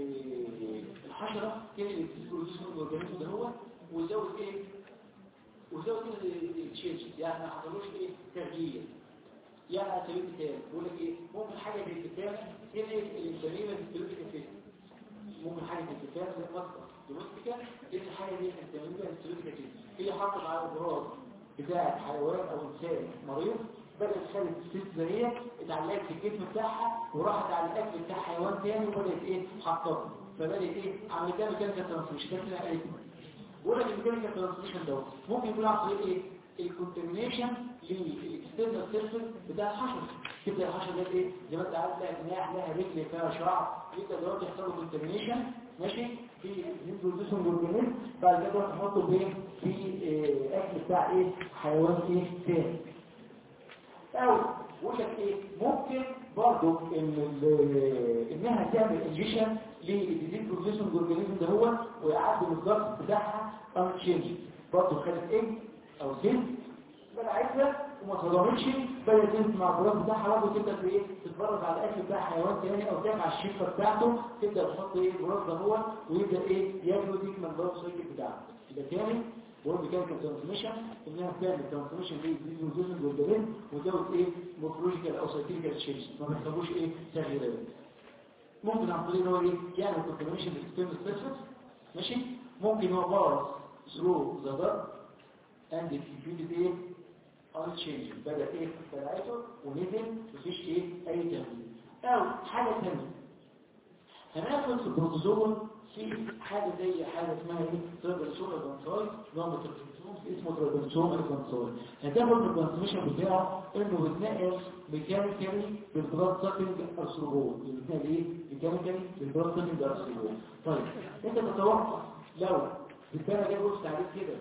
الحشرة كان اللي بتسكروزيسون الاورجانيزم ده هو ويزود ايه ويزود التشينج يعني ما حصلوش ايه تغيير يعني على سبيل المثال بيقول لك ايه ممكن حاجه زي الكتاب تنقل الانسانيه بالسلوكيا فين ممكن حاجه زي الكتاب زي مصدر دومستيكا تنقل حاجه زي الانسانيه بالسلوكيا فين هي حطت على الابراج بتاع حيوان او انسان مريض بدأت تخلي الست ذرية اتعلقت في الجسم بتاعها وراحت على الأكل بتاع حيوان تاني وبدأت ايه حطها فبدأت ايه عملتها ميكانيكال ترانسميشن كانت لها قالت بقول لك الميكانيكال ترانسميشن دوت ممكن يكون عن طريق ايه الكونتامينيشن للاكسترنال سيرفيس بتاع الحشره تبدا الحشره ده ايه زي ما انت عارف لها جناح لها رجل فيها شعر يبدا دلوقتي يحصل له كونتامينيشن ماشي في الانتروديوسون اورجانيزم بعد كده تحطه فين في إيه اكل بتاع ايه حيوان ايه تاني او بقول لك ايه ممكن برضو ان انها تعمل انجيشن للديزيز بروجيشن اورجانيزم ده هو ويعدل الضغط بتاعها ان تشينج برضو خدت ايه او زين بلعتها وما صدمتش بدات تنزل مع البراز بتاعها برضه تبدا ايه تتفرج على الاكل بتاع حيوان تاني او تعمل على الشفه بتاعته تبدا تحط ايه البراز ده هو ويبدا ايه ياكل ديك من البراز سايكل بتاعه يبقى تاني بقول ميكانيكال ترانسميشن انها بتعمل ترانسميشن للديزيز والجلين وتزود ايه مورفولوجيكال او سايكليكال تشينج ما بيحصلوش ايه تغييرات ممكن عن طريق هو ايه يعمل كونتامينيشن للسيستم سيرفيس ماشي ممكن هو باص ثرو ذا دارك اند ديفيوتد ايه unchanged بدأ ايه طلعته ونزل مفيش ايه اي تغيير او حاجة ثانية هناخد في البروتوزوم في حاجة زي حاجة اسمها ايه ترابنسوم البنساي نوع من الترابنسوم اسمه ترابنسوم البنساي هتاخد الترانسميشن بتاعه انه بيتنقل ميكانيكالي بالبلاد ساكنج ارثروبول بيتنقل ايه ميكانيكالي بالبلاد ساكنج ارثروبول طيب انت تتوقع لو بالتالي جاي بص عليك كده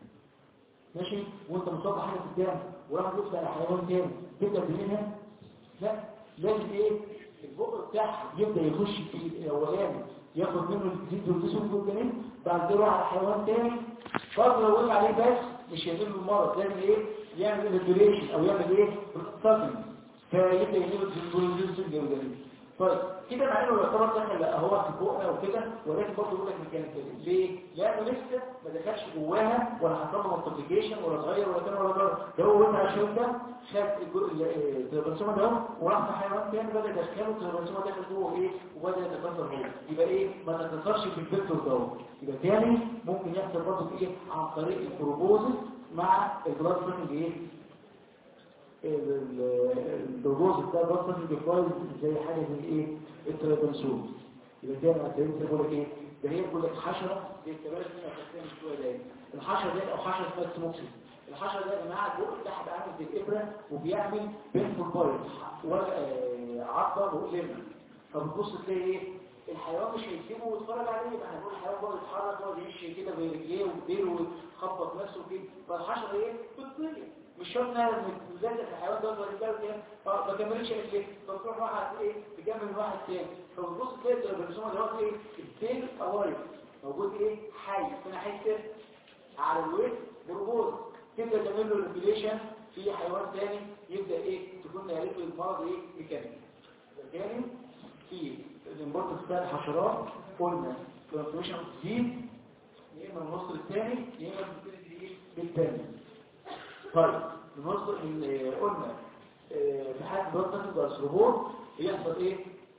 ماشي وانت مصاب حاجه في الدم وراح تبص على حيوان تاني تبدا منها لا لازم ايه البق بتاعها يبدا يخش في الاولاني ياخد منه الجديد والجسم والجنين بعد كده يروح على حيوان تاني برضه لو وقع عليه بس مش هيجيب له المرض لازم ايه يعمل انفليشن او يعمل ايه سكن فيبدا يجيب الجسم والجنين طيب كده مع انه يعتبر دخل هو في بقنا وكده ولكن برضه يقول لك ميكانيكال ليه؟ لانه لسه ما دخلش جواها ولا حصل له مالتيبيكيشن ولا اتغير ولا كان ولا ضرر ده هو وانت عشان ده خد الترانسفورمر ده وراح في حيوان تاني بدا يدخله الترانسفورمر داخل جوه ايه وبدا يتكسر هو يبقى ايه ما تتكسرش في الفيكتور ده يبقى تاني ممكن يحصل برضه ايه عن طريق البروبوزس مع البلاد ايه الجلوكوز ده بس بيكويز زي حاجه زي ايه التريبنسول يبقى دي انا هتلاقيه بقول لك ايه ده هي بقول لك حشره دي الكبارس منها خدتها من شويه ده الحشره دي او حشره اسمها سموكسي الحشره ده يا جماعه الجوع بتاعها بقى عامل زي الابره وبيعمل بينفول بايت عضه مؤلمه فبتبص تلاقي ايه الحيوان مش هيسيبه ويتفرج عليه يبقى هنقول الحيوان بقى يتحرك يقعد يمشي كده برجليه وبديله ويخبط نفسه كده فالحشره ايه بتطير مش شرط انها متزلزله في الحيوان ده ولا كده ايه اه ما كملتش اكل فتروح واحد ايه تجمل من واحد تاني فبتبص تلاقي الرسوم ده ايه التيل اوايف موجود ايه حي فانا حي كده على الويت بربوز تبدا تعمل له ريجوليشن في حيوان تاني يبدا ايه تكون نهايته المرض ايه ميكانيكي الجانب في الامبورتنس بتاع الحشرات قلنا ترانسميشن تزيد يا اما النص الثاني يا اما بتبتدي ايه بالثاني طيب النص اللي قلنا آه، في حاله البلد تبقى السربور يحصل ايه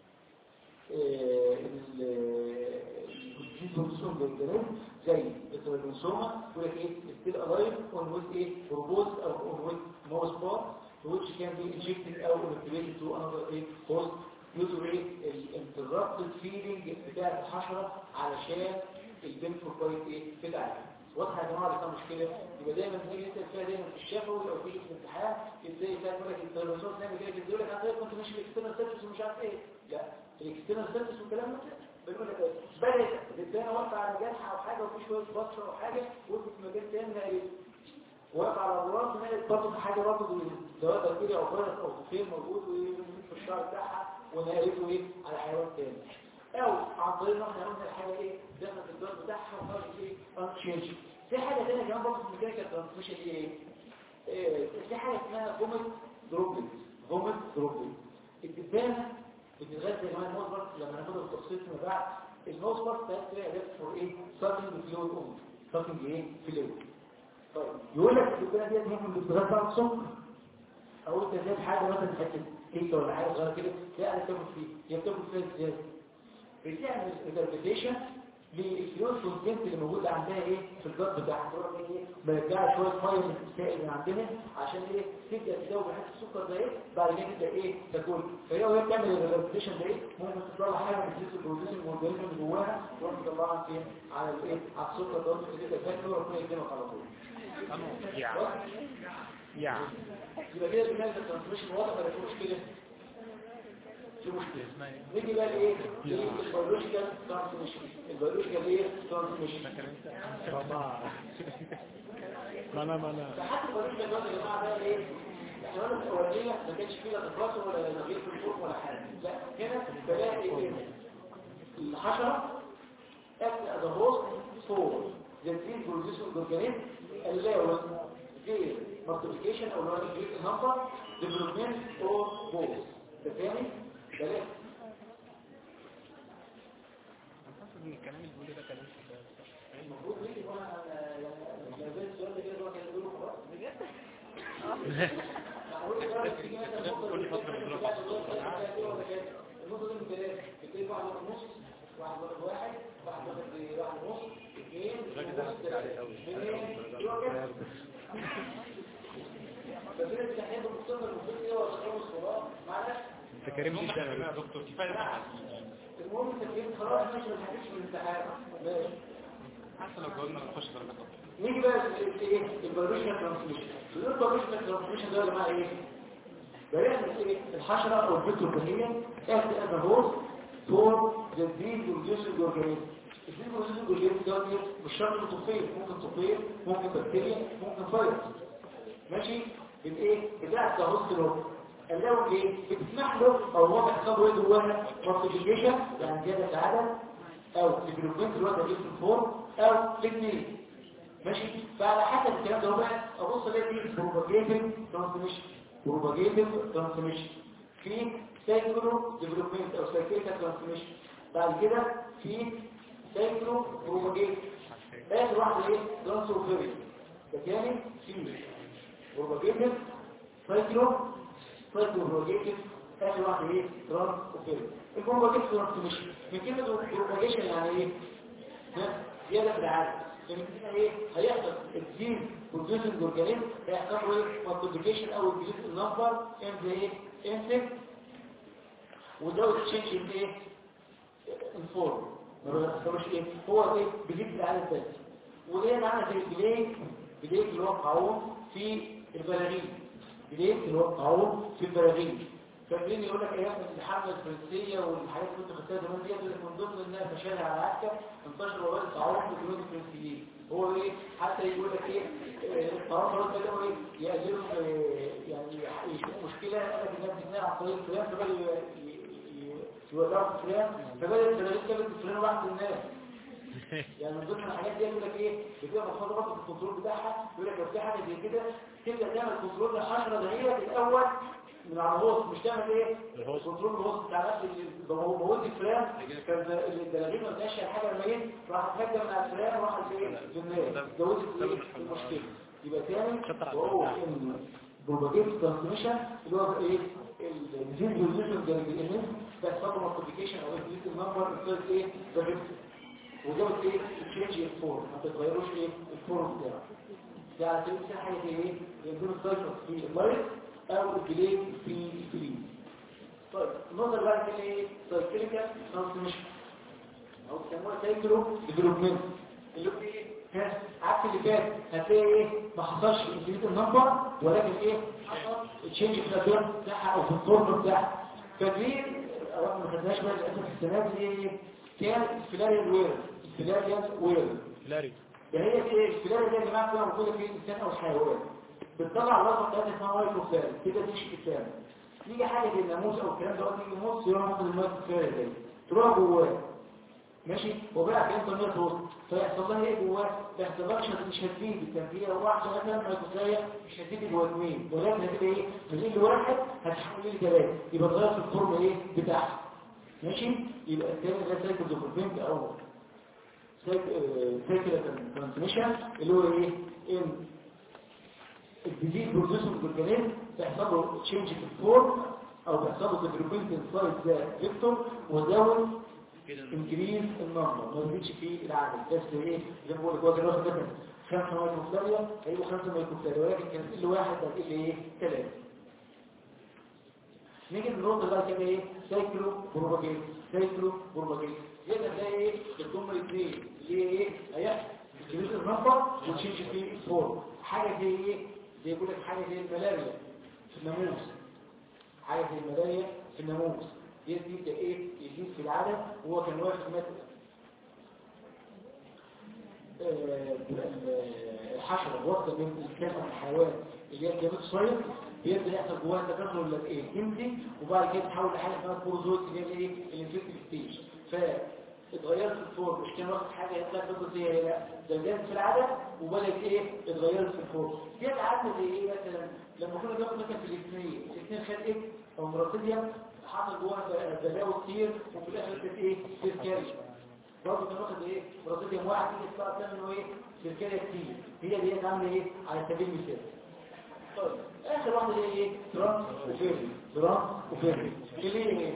الجيزومسوم بالجنوب زي الترانسوما يقول لك ايه ستيل الايف اون ويز ايه بروبوز او اون ويز ماوس بار which can be injected او inoculated to another ايه host due to ايه الانترابتد فيلينج بتاع الحشره علشان البنفور بايت ايه بتاعتها واضحه يا جماعه دي مشكله يبقى دايما تيجي انت فيها دايما في الشفوي او تيجي في الامتحان ازاي تلاقي يقول لك الترانسوما نعمل كده يقول لك انا كنت ماشي في الاكسترنال سيرفيس ومش عارف ايه لا الاكسترنال سيرفيس والكلام ده بنقول لك ايه بدات الدنيا واقفه على جرح او حاجه وفي شويه بصره او حاجه وقفت في مكان تاني نقلت واقف على الراس نقلت برضه في حاجه برضه سواء تفكيري او فيروس او طفيل موجود في الشعر بتاعها ونقلته ايه على حيوان تاني او عن طريق ان احنا قلنا الحاجه ايه دخلت الجرح بتاعها وخرجت ايه انشينج في حاجه ثانيه كمان برضه في الميكانيكال ترانسميشن ايه إيه، في حاجه اسمها فومت دروبلت فومت دروبلت الدبانه بتتغذى يا جماعه الموز لما ناخدها في التخصيص فيما بعد الموز بارت ده اداه فور ايه ساكنج فلويد اون ساكنج ايه فلويد طيب يقول لك الدبانه ديت ممكن تتغذى على السكر او انت زي حاجه مثلا حته كيكه ولا حاجه صغيره كده تلاقي انا تاكل فيه هي بتاكل فيها ازاي بتعمل انتربريتيشن للفلويد كونتنت اللي موجود عندها ايه في الجد بتاعها تروح ايه برجع شويه ميه من السائل اللي عندنا عشان ايه تبدا تدوب حته السكر ده ايه بعد كده تبدا ايه تاكل فهي وهي بتعمل الريبريشن ده ايه ممكن تطلع حاجه من الجسم البروتين المورجانيزم اللي جواها تروح تطلعها فين على الايه على السكر ده تبدا تاكله وربنا يكرمك على طول يعني يبقى كده بالنسبه للترانسميشن واضح ولا في مشكله في مشكله نيجي بقى ايه البيولوجيكال ترانسميشن البيولوجيكال ايه ترانسميشن ما انا ما انا فحتى البيولوجيكال ده يا جماعه ده ايه الحيوانات الاوليه ما كانش فيها تكاثر ولا تغيير في الفوق ولا حاجه لا هنا بلاقي ايه الحشره act as a host for the disease producing organism allows their multiplication or increase in number development or growth ده تاني ثلاثة الكلام اللي بيقوله ده كلام المفروض ليه وانا يعني زي السؤال ده كده هو كان بيقوله خلاص بجد كل فترة النقطة دي من ثلاثة بتلاقي واحد واحد ونص واحد واحد واحد واحد واحد واحد ونص اثنين اثنين فكده التحيات المستقبل المفروض ايه ولا خمس صلاة معلش انت كريم جدا يا دكتور كفايه المهم التكليف خلاص ماشي ما تحكيش في الامتحان ماشي حتى لو جاوبنا نخش درجات اكتر نيجي بقى ايه البيولوجيكال ترانسميشن البيولوجيكال ترانسميشن ده يا جماعه ايه بيعمل ايه الحشره او الفيتروبانيه اكت از هوست فور ذا ديز ريديوسنج اورجانيزم الديز ريديوسنج اورجانيزم ده إيه؟ مش شرط طفيل ممكن طفيل ممكن بكتيريا ممكن فيروس ماشي بالايه بتاع ذا هوست لو اللو ايه بتسمح له او هو بيحصل ايه جواها مالتيبيكيشن يعني زياده في العدد او ديفلوبمنت الوقت اللي في الفورم او الاثنين ماشي فعلى حسب الكلام ده هو بقى ابص الاقي في بروباجيتيف ترانسميشن بروباجيتيف ترانسميشن في سايكلو ديفلوبمنت او سايكيكا ترانسميشن بعد كده في سايكلو بروباجيتيف اخر واحده ايه ترانسفيري ده تاني في بروباجيتيف سايكلو سايكلو بروباجيتيف اخر واحده ايه ترانسفيري البروباجيتيف ترانسميشن من كلمه بروباجيشن يعني ايه ها زياده في العدد يعني ايه هيحصل الجين بروديوسنج اورجانيزم هيحصل له ايه مالتيبيكيشن او الجين النمبر ان ذا ايه انسكت وزود تشينج ان ايه انفورم ما بيحصلوش ايه هو ايه بيجيب العدد بس وليه معانا زي البليك بليك اللي هو الطاعون في البلاغين بليك اللي هو الطاعون في البلاغين فاكرين يقول لك ايام الحمله الفرنسيه والحاجات اللي كنت خدتها زمان دي يقول لك من ضمن انها فشلها على عسكر انتشر وباء الطاعون في الجنود الفرنسيين هو ايه حتى يقول لك ايه الطرف رد بدأوا ايه يقللوا آه، يعني يشوفوا مشكله قال لك الناس بتنام على طريق فلان فبدأوا يولعوا في فلان فبدأ البلاغين جابت فلان واحد الناس يعني من ضمن الحاجات دي يقول لك ايه بتبقى محفوظه برضه في الكنترول بتاعها يقول لك لو في حاجه زي كده تبدا تعمل كنترول لحشره دهيه الاول من على الوسط مش تعمل ايه الوسط. كنترول الوسط بتاع نفس مواد الفلان كان الدلاجين ما بقاش حاجه ميت راح تهجم على الفلان وراح ايه للناس زودت ايه المشكله يبقى تاني شطر على وهو البتاع. ان بروباجيت ترانسميشن اللي هو ايه الديزيز ريزوليوشن جريجيشن بس برضه مالتيبيكيشن او انكريز النمبر بتاعت ايه ده وجابت ايه تشينج الفورم ما تتغيروش ايه الفورم بتاعه ده على سبيل المثال حاجه زي ايه يكون السايكل في اللايت او الجليد في الفري طيب النقطه اللي بعد كده ايه سايكليكال ترانسميشن او بيسموها سايكلو ديفلوبمنت اللي هو ايه ها عكس اللي فات هتلاقي ايه ما حصلش انكريز النمبر ولكن ايه حصل تشينج في الادوار بتاعها او في الفورم بتاعها فدي أولا ما خدناش بقى للاسف السنه دي ايه كان الفلاريال وير الفلاريال وير لاري ده هي ايه الفلاريا دي يا جماعه بتبقى موجوده في الانسان او الحيوان بتطلع اللفظ بتاعتها اسمها مايكرو فلاريا كده تمشي في الكلام يجي حاجه زي الناموس او الكلام ده يجي ناموس يروح ياخد المايكرو فلاريا دي تروح جواه ماشي هو بقى كان طريقه توصل فيحصل لها ايه جواه ما يحصلكش مش هتفيد التنفيذ هو واحد مثلا مايكرو فلاريا مش هتفيد جوه اثنين ولكن هتبقى ايه من لواحد هتحول لثلاثه يبقى تغير في الفورم ايه بتاعها ماشي يبقى الثاني ده سايكل دوكومنت او سايكل ترانسميشن اللي هو ايه ان الجديد بروسيسور بالجنين بيحصل له تشينج في الفورم او بيحصل له ديفلوبمنت انسايد ذا فيكتور وزود انكريز النمبر ما يزيدش في العدد بس ايه زي ما بقول لك هو كان واخد مثلا 5 مايكروفلاريا هيبقوا 5 مايكروفلاريا ولكن كان كل واحد هتقل ايه 3 نيجي للنقطه بقى كده ايه سايكلو بروباجيت سايكلو بروباجيت يبقى تلاقي ايه الجمله الاثنين اللي هي ايه هيحصل انكريز النمبر وتشينج في الفورم حاجه زي ايه زي يقول لك حاجه زي الملاريا في الناموس حاجه زي الملاريا في الناموس يزيد ايه يزيد في العدد وهو كان واخد مثلا آه، الحشرة واخدة من الكلام من الحيوان اللي هي الجامد صغير بيبدأ يحصل جواها تكاثر ولا ايه تمضي وبعد كده تحول لحاجة اسمها بروزوت اللي هي ايه الانفكتيف ستيج فاتغيرت في الفورم مش كان واخد حاجة يطلع تفضل زي هي لا ده زادت في العدد وبدأت ايه اتغيرت في الفورم دي عامله زي ايه مثلا لما كنا بناخد مثلا في الاثنين الاثنين خد ايه او مراتبيا حصل جواها بلاوي كتير وفي الاخر كانت ايه تذكاري برضه كان واخد ايه مراتبيا واحد كده بقى بتعمل ايه تذكاري كتير هي دي عامله ايه على سبيل المثال طيب اخر واحده اللي هي ايه ترانس وفيري ترانس وفيري اللي هي ايه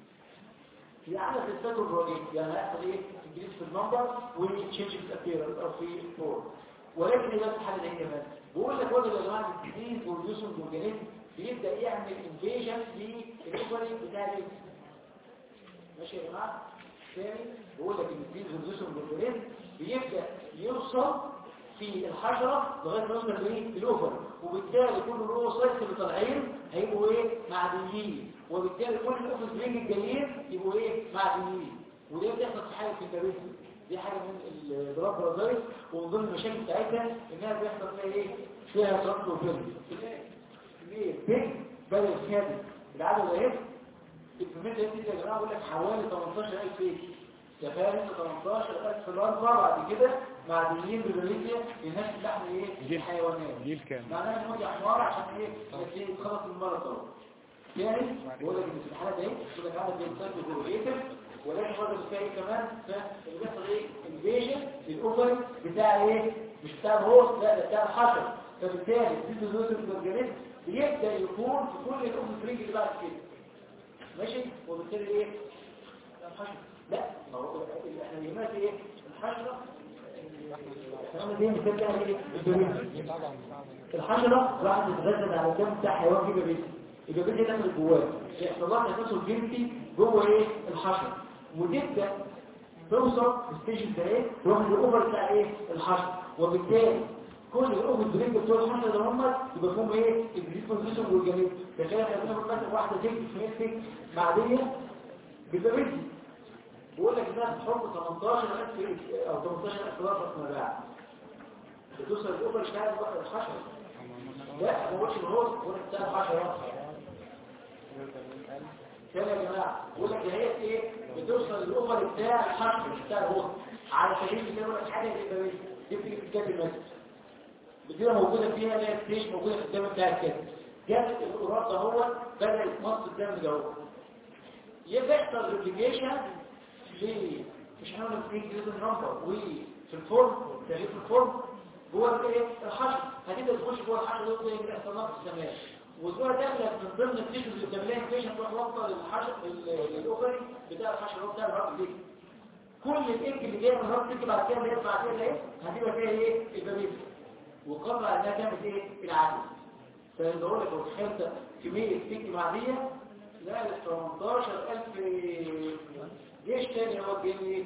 هي عدد الستاتور الرئيس يعني هيحصل ايه تجريد في النمبر وتشينج في الابيرنس او في الفور ولكن ايه بس حاجه زي كمان بقول لك وجد يا جماعه التكنيك والجسم والجنين بيبدا يعمل انفيجن للاوبري بتاع الاكس ماشي يا جماعه ثاني بقول لك التكنيك والجسم والجنين بيبدا يوصل في الحشرة لغاية ما يوصل لايه الاوفر وبالتالي كل الاوسايتس اللي طالعين هيبقوا ايه معدنيين وبالتالي كل الاوفر برينج الجايين يبقوا ايه معدنيين وده بيحصل في حاله الكباريس دي حاجه من الدراب برازيل ومن ضمن المشاكل بتاعتها انها بيحصل فيها ايه فيها ترانس وفيلم ليه بيج بدل كامل العدد اهي الكميه دي يا جماعه بقول لك حوالي 18000 بيج تفاهم 18000 فرنسا بعد كده معدنيين ببريزيا لنفس اللحم ايه جيل. الحيوانات جيل كامل معناها ان هو احمر عشان ايه عشان يتخلص من المرض ده ثاني بقول لك ان في الحاله دي بقول لك عدد بينسايد جروجيتيف ولكن برضه في ايه كمان فاللي بيحصل ايه انفيجن للاوفر بتاع ايه مش بتاع الهوست لا ده بتاع الحشر فبالتالي الفيزيولوجي الاورجانيزم بيبدا يكون في كل الاوفر فريج اللي بعد كده ماشي وبالتالي ايه الحشر لا ما هو اللي احنا بنعمل ايه الحشره احنا دي مثال بقى ايه البابيسي الحشرة راحت تتغذى على الدم بتاع حيوان فيه بابيسي البابيسي دخل جواه يحصل لها تكاثر جنسي جوه ايه الحشرة وتبدا توصل في الستيج ده ايه تروح للاوفر بتاع ايه الحشرة وبالتالي كل الاوفر بريك بتوع الحشرة ده هم يبقى فيهم ايه الجديد بوزيشن والجميل تخيل احنا بناخد مثلا واحده زيت في معديه بالبابيسي بيقول لك انها بتحط 18000 او 18000 رقم مباعث بتوصل الاوفر بتاع الحشرة لا ما هوش الهوز هو بتاع الحشرة كده يا جماعه بقول لك هي ايه بتوصل للاوفر بتاع الحشرة مش بتاع الهوز على سبيل المثال ولا حاجه زي ما دي بتيجي في الكتاب المسجد بتبقى موجوده فيها اللي هي ستيج موجوده في الدم بتاع الكتاب جابت القراب ده هو بدا يتمص الدم ده هو يبقى يحصل ريبليكيشن ليه مش هنعمل في جزء نمبر وفي الفورم تغيير في الفورم جوه الايه الحشر هتبدا تخش جوه الحشر ده زي ما احنا في السماء وتروح داخله من ضمن التيشوز اللي بتعملها انفيشن تروح واصله للحشر الاوفري بتاع الحشر اللي هو بتاع الرأس دي كل الانك اللي جايه من الرأس تيجي بعد كده اللي يطلع فيها ايه هتبقى فيها ايه البابيس وقرر انها تعمل ايه العدل فاللي هو لك لو تخيلت كميه تيجي معديه لا 18000 جيش تاني هو الجنيه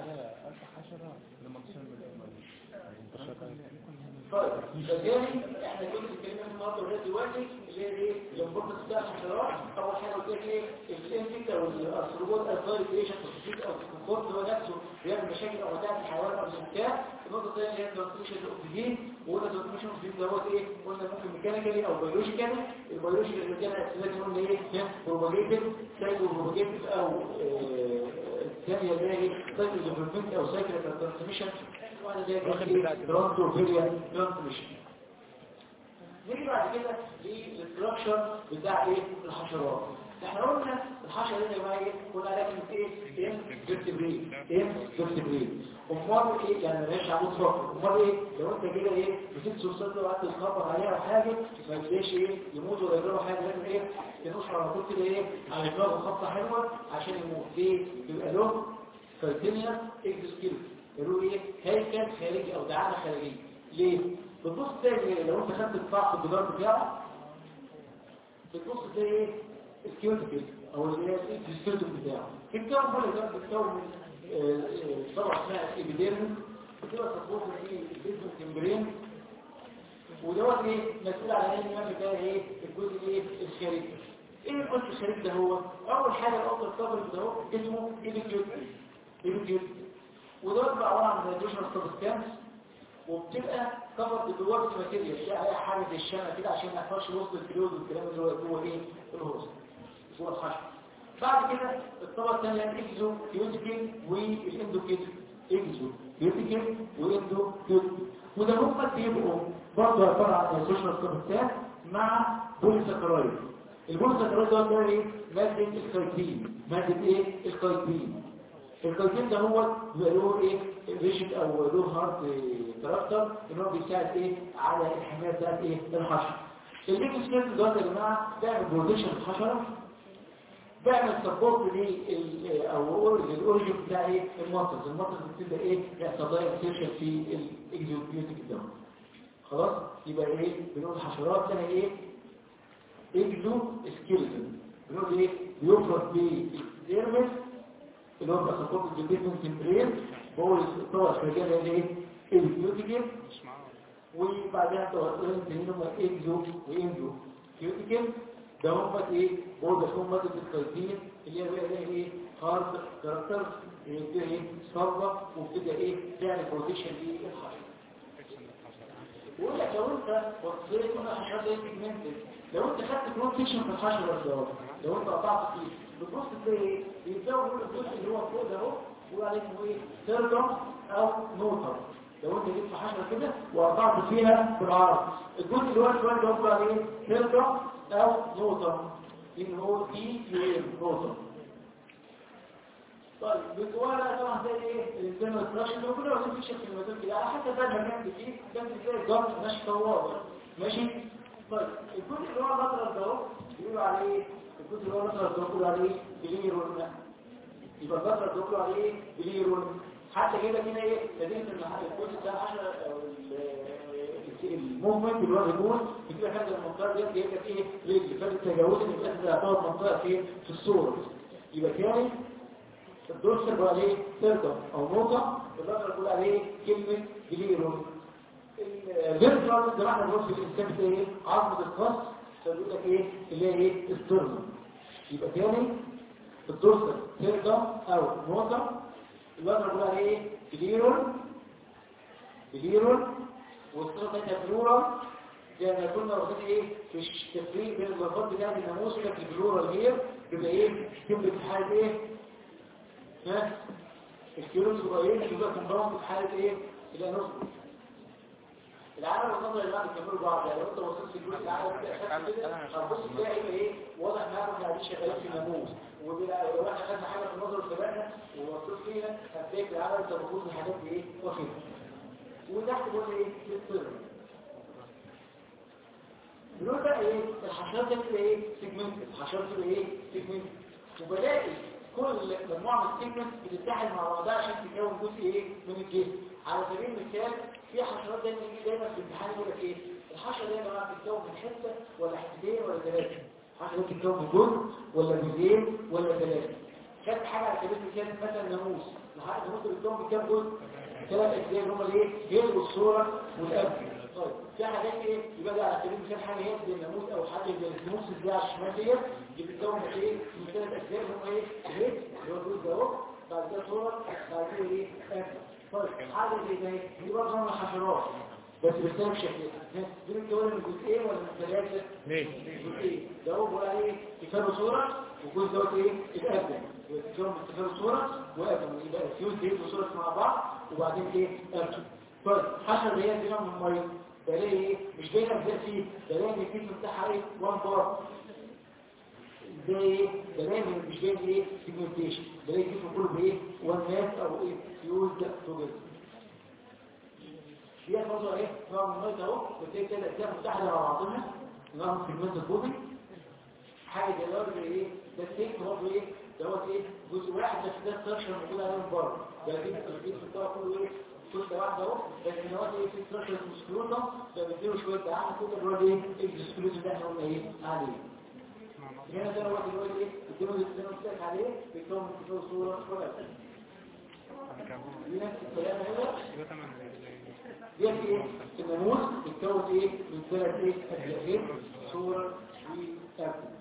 طيب فجاني احنا كنا بنتكلم عن النهارده ولاد دلوقتي اللي هي ايه الامبورتنس بتاع الحشرات اول حاجه قلت لك ايه الانفكت او الارثروبود الفايريشن في او الكورت هو نفسه بيعمل مشاكل او بتاعت الحيوان او الانسان النقطه الثانيه اللي هي ترانسميشن الاكسجين وقلنا ترانسميشن الاكسجين دوت ايه قلنا ممكن ميكانيكالي او بيولوجيكالي البيولوجيكال اللي كان اساسا قلنا ايه بروباجيتيف سايكو بروباجيتيف او الثانيه اللي هي ايه سايكل ديفلوبمنت او سايكل ترانسميشن وانا زي ترانسفيريا ترانسميشن نيجي بعد كده للاستراكشر بتاع ايه الحشرات احنا قلنا الحشره دي يا جماعه ايه قلنا عليها كلمه ايه ام فيرتبري ام فيرتبري امال ايه يعني مالهاش عمود فقري امال ايه لو انت كده ايه مسكت صوصات وقعدت تخبط عليها او حاجه ما يبقاش ايه يموت ولا يجرى حاجه لازم ايه تنشر على طول كده ايه على دماغه خبطه حلوه عشان يموت ليه بيبقى له كارتينيا اكزوسكيلت يقولوا ايه هيكل خارجي او دعامه خارجيه ليه بتبص تاني لو انت خدت القطاع في الجدار بتاعه بتبص تلاقي ايه الكيوتيكل او اللي هي السكيلتون بتاعه الكيوتيكل هو اللي بتكون من طبعا اسمها ايبيديرمس بتبقى تطبيق في الجسم التمبرين ودوت ايه مسؤول عن ايه المهم ده ايه الجزء ايه الخارجي ايه الجزء الخارجي ده هو اول حاجه الاول كفر ده هو اسمه ايبيكيوتيكل ايبيكيوتيكل ودوت بقى عباره عن راديشنال سبستانس وبتبقى كفر بالدوار ماتيريال يعني حاجه زي الشمع كده عشان ما يحصلش وسط الفلويد والكلام اللي هو جوه ايه الهوست جوه الخشب بعد كده الطبقه الثانيه الاكزو كيوتيكل والاندوكيتل اكزو كيوتيكل واندو كيوتيكل وده هم بيبقوا برضه عباره عن سوشيال سبستانس مع بوليساكرايد البوليساكرايد ده ده ايه ماده الكايتين ماده ايه الكايتين الكايتين ده هو بيبقى له ايه ريجيد او له هارد كاركتر ان هو بيساعد ايه على الحمايه بتاعت ايه الحشره الليكو سكيل دوت يا جماعه بيعمل بروتكشن الحشره بيعمل سبورت لل او الاوريجن بتاع ايه المنطقه المنطقه بتبدا ايه يحصل لها انسيرشن في الاكزوبيوتيك ده خلاص يبقى ايه بنقول الحشرات لها ايه اكزو سكيلتون بنقول ايه بيفرد بالديرمس اللي هو بيسبورت الجلبيتون تمبرين هو الطبقه الخارجيه اللي هي ايه البيوتيكال وبعدها طبقتين تانيين هم اكزو واندو كيوتيكال ده هم ايه برضه هم ماده الكايتين اللي هي بقى ايه هارد كاركتر بتبقى ايه صلبه وبتبقى ايه تعمل بروتكشن للحشره ويقول لك لو انت بصيت من الحشرات دي بيجمنتد لو انت خدت بروتكشن في الحشره ده لو انت قطعت فيه بتبص تلاقي ايه بيتزود الجزء اللي هو فوق ده اهو بيقول عليه اسمه ايه سيركم او نوتر لو انت جبت حشره كده وقطعت فيها بالعرض الجزء اللي هو الشوال ده بيقول عليه سيركم او نوتر ان هو دي يو نوتر طيب بالجوال طبعا زي ايه الانسان والتراكشن لو كله وصل فيش في المدن كده على حسب بقى المكان اللي فيه ده بتلاقي الجرس ماشي طوال ماشي طيب الجزء اللي هو المطرز ده اهو بيقولوا عليه الجزء اللي هو المطرز ده بيقولوا عليه بليرون يبقى المطرز ده بيقولوا عليه بليرون حتى كده كده ايه مدينه المحل الجزء بتاع 10 أو ال- الموفمنت اللي هو الريمون بتبقى خارج المنطقه ديت جايه لك ايه رجل فالتجاوز اللي بتاخد تعتبر منطقه فين في الصوره يبقى كان الدورسال بيقول عليه سيركم او نقطه الرقم بيقول عليه كلمه جليرون الفيرترال زي ما احنا بنقول في الانسان بتاع ايه عظمه القص فبيقول لك ايه اللي هي ايه السترنم يبقى تاني الدورسال سيركم او نقطه الوزن بيقول عليه ايه كليرون كليرون والصوره بتاعتها بلورال زي ما كنا واخدين ايه في التفريق بين الوظائف بتاعت الناموس كده في البلورال هي بيبقى ايه تبقى في حاله ايه ها الكيلو صغيرين يبقى كومباوند في حاله ايه الانوس العالم والنظر اللي بعد يكملوا بعض يعني لو انت بصيت في الجزء العالم كده أخدت كده هتبص تلاقي يبقى ايه واضح ان احنا قاعدين شغالين في الناموس ولو احنا خدنا حاجه في النظر وسبقنا وبصيت فيها هتلاقي في العالم انت المفروض الحاجات دي ايه واخدها وتحت بقول ايه السر دلوقتي بقى ايه الحشرات دي بتبقى ايه سيجمنت الحشرات بتبقى ايه سيجمنت وبلاقي كل مجموعه من السيجمنت بتتحد مع بعضها عشان تكون جزء ايه من الجسم على سبيل المثال في حشرات دايما يجي دايما في الامتحان يقول لك ايه الحشره دي يا جماعه بتتكون من حته ولا حتتين ولا ثلاثه الحشره دي بتتكون من جزء ولا جزئين ولا ثلاثه خدت حاجه على سبيل المثال مثلا ناموس الحشره الناموس بتتكون من كام جزء ثلاث اجزاء اللي هم الايه جلد والصوره والقلب طيب في حاجات ايه يبقى ده على سبيل المثال حاجه هي زي الناموس او حاجه زي الناموس اللي على الشمال ديت دي بتتكون من ايه من ثلاث اجزاء اللي هم ايه جلد اللي هو الجزء ده اهو بعد كده صوره بعد كده ايه قلب طيب حاجه زي ده دي برضه من الحشرات بس بتساوي شكلها دي بتتكون من جزئين ولا من ثلاثه ليه؟ جزئين ده هو بيقول عليه كتاب صوره والجزء دوت ايه الادم يتكون من كتاب صوره وادم يبقى فيوز دي وصوره مع بعض وبعدين ايه ادم طيب حشر اللي هي دي من الميه بلاقي ايه مش باين ازاي فيه بلاقي ان الكيس بتاعها ايه وان بار ده ايه بلاقي إن مش باين ايه سيجمنتيشن بلاقي الجسم كله بايه وان ماس او ايه فيوز توجذر دي برضه ايه نوع من الميه اهو بتلاقي كده اجزاء متحده مع بعضها نوع من سيجمنت البودي حاجه زي دوت زي ايه ده التيك برضه ايه دوت ايه جزء واحد بس ده ستراكشر موجود عليه من بره ده دي التركيز بتاعه كله ايه كل واحده اهو بس ان هو ايه في ستراكشر مسكروتم ده بيديله شويه دعم كده اللي هو ايه الاكسكلوزيف اللي احنا قلنا ايه عليه هنا ده هو دلوقتي ايه الديمو اللي انا قلت لك عليه بيكون من كتاب صوره ولا دي نفس الكلام هنا ده تمام زي دي ايه الناموس بيتكون ايه من ثلاث ايه اجزاء صوره وابل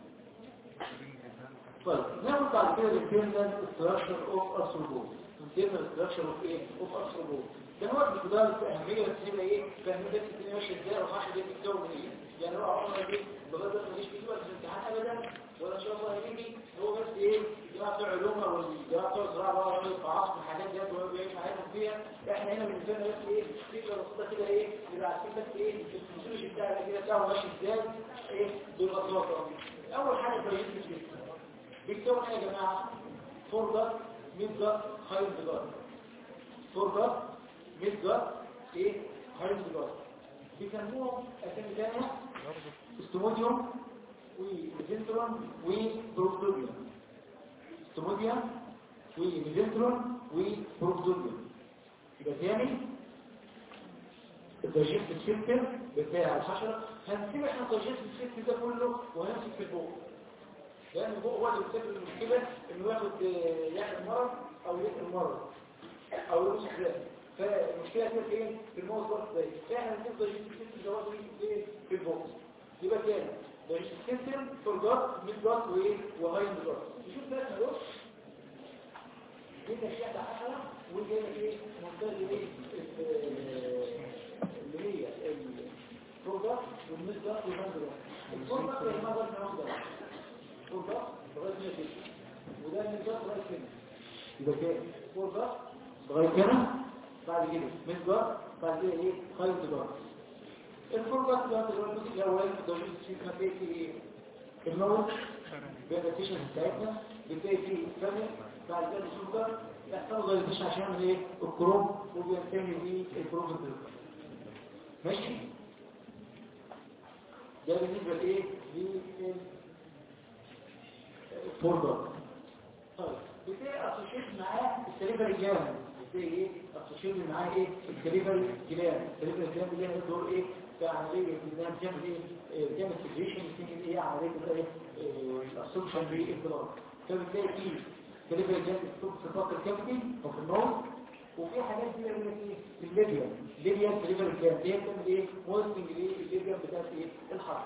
طيب ناخد بعد كده الانترنال ستراكشر اوف ارثروبود الانترنال ستراكشر اوف ايه اوف ارثروبود ده هو بمقدار الاهميه بس هنا ايه فاهمين بس الدنيا ماشيه ازاي والحشره دي بتتكون من ايه يعني هو عمره دي بغض النظر ماليش فيه ولا في الامتحان ابدا ولا ان شاء الله هيجي هو بس ايه الجماعه بتوع علوم او الجماعه بتوع الزراعه بقى في عصر الحاجات ديت وهو بيعيش حياتهم فيها احنا هنا بالنسبه لنا بس ايه فكره بسيطه كده ايه يبقى عارفين بس ايه الفسيولوجي بتاعنا كده بتاعه ماشي ازاي ايه ببساطه اول حاجه بريد الجسم بيكتبوا ايه يا جماعة فورجر ميدجر هايندجر فورجر ميدجر ايه هايندجر بيسموهم اسامي تانية استوموديوم وميزنترون وبروكتوديوم استوموديوم وميزنترون وبروكتوديوم يبقى تاني الدايجست سيستم بتاع الحشرة هنسيب احنا الدايجست سيستم ده كله وهنمسك في البوق لأن هو هو اللي بيسبب المشكلة إنه ياخد يعمل مرض أو يقتل مرض أو يروح ذات فالمشكلة هي فين؟ في الموت وقت ده فإحنا نشوف ضجيج السيستم ده وقت إيه في البوكس يبقى تاني ضجيج السيستم فورجات ميد جات وإيه وهاين جات نشوف بقى احنا دول جينا الشيء ده حشرة وجينا إيه منطقة إيه اللي هي الفورجات والميد جات والهاين جات الفورجات والهاين جات فور ده لغايه هنا كده وده من ده لغايه هنا يبقى كده فور ده لغايه هنا بعد كده من ده بعد كده ايه خيط ده الفور ده ده اللي هو الجزء الاولاني في الدرجه السي كان فيه ايه الموت بالنتيجه بتاعتنا بتلاقي فيه ثانيه بعد كده السكر يحصل غير عشان ايه الكروم وبينتهي بيه الكروم الدرجه ماشي ده بالنسبه لايه لل فورجر طيب بتاعي اسوشيت معاه السليبر الجامد زي ايه التشير معاه ايه الدليفري كلام الدليفري كلام اللي هي دور ايه في عمليه انها بتعمل ايه آه، بتعمل سيجريشن بتعمل ايه عمليه ايه الاسومشن بالانطلاق فبتلاقي في دليفري كلام في الفقر الكبدي او في النوم وفي حاجات كده يقول لك ايه في الليبيا الليبيا دليفري كلام دي بتعمل ايه موستنج ايه الليبيا بتاعت ايه الحرب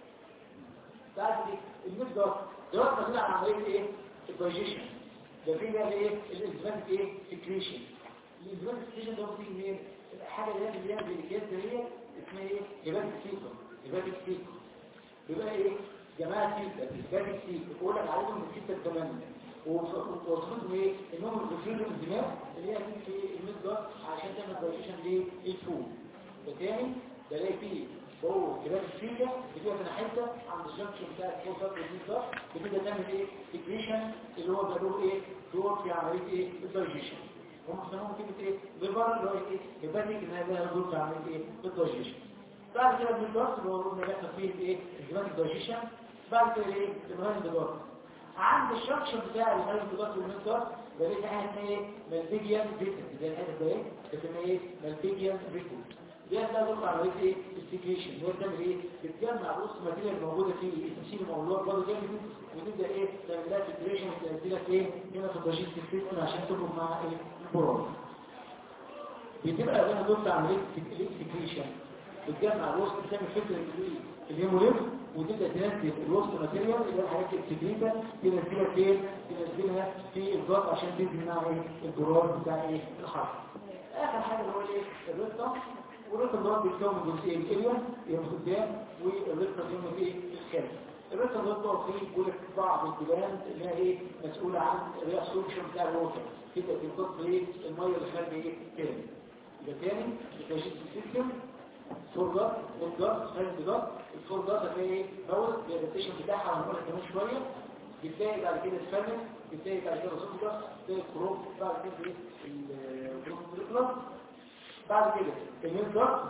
بعد كده الميد دوت دوت مسؤول عن عمليه ايه الدايجيشن ده في بقى ايه الانزيماتيك ايه سكريشن الانزيماتيك سكريشن ده بتيجي منين الحاجه اللي هي اللي هي بالكيس دي اسمها ايه هيباتيك سيكون هيباتيك سيكون يبقى ايه جماعه سيكا هيباتيك سيكون بقول لك عليهم من 6 ل 8 ووصفتهم ايه انهم بيفرزوا الانزيمات اللي هي هتيجي في الميد دوت عشان تعمل دايجيشن للفود بالتالي بلاقي فيه هو كباب السيكا بتبقى من حته عند الجنكشن بتاع الفوسفات والنيكا بتبدا تعمل ايه سكريشن اللي هو بيقولوا ايه دور في عمليه ايه الدايجيشن هم بيسموهم كلمه ايه ليفر اللي هو ايه هيباتيك ان هي دور في عمليه ايه الدايجيشن بعد كده النيكا اللي هو قلنا بيحصل فيه ايه الهيباتيك دايجيشن بعد كده ايه الهيباتيك دايجيشن عند الشكشن بتاع الهيباتيك دايجيشن والنيكا بلاقي حاجه اسمها ايه مالبيجيان فيتس زي الحته دي اسمها ايه مالبيجيان فيتس دي ده دور عمليه ايه السكريشن هو بتعمل ايه بتجمع رؤوس الماتيريال الموجوده في التمثيل المولوع برضه جامد وتبدا ايه تعمل لها سكريشن وتنزل لك ايه هنا في الضجيج سيستم عشان تخرج مع ايه البراد بتبقى هنا دور عمليه السكريشن بتجمع الوسط بتعمل فكره الهيموليف وتبدا تنزل الوسط ماتيريال اللي هي الحاجات السكريته تنزلها فين تنزلها في الضغط عشان تنزل مع ايه البراد بتاع ايه الحرف اخر حاجه اللي هو ايه الريتم والريتم ده بيتكون من جزئين الاليا يوم قدام والريتم يوم ايه الخلف الريتم ده بيقول فيه بيقول لك بعض الجبال اللي هي ايه مسؤوله عن الريابسوربشن بتاع الوتر تبدا تنقص ايه الميه اللي خارجه ايه تاني يبقى تاني التجهيز السيستم فور جات والجات خارج جات الفور جات هتلاقي ايه باور الادابتيشن بتاعها هنقولها كمان شويه بتلاقي بعد كده الفنس بتلاقي بعد كده الصوت بتلاقي الكروب بعد كده ايه الكروب بعد كده المين ضغط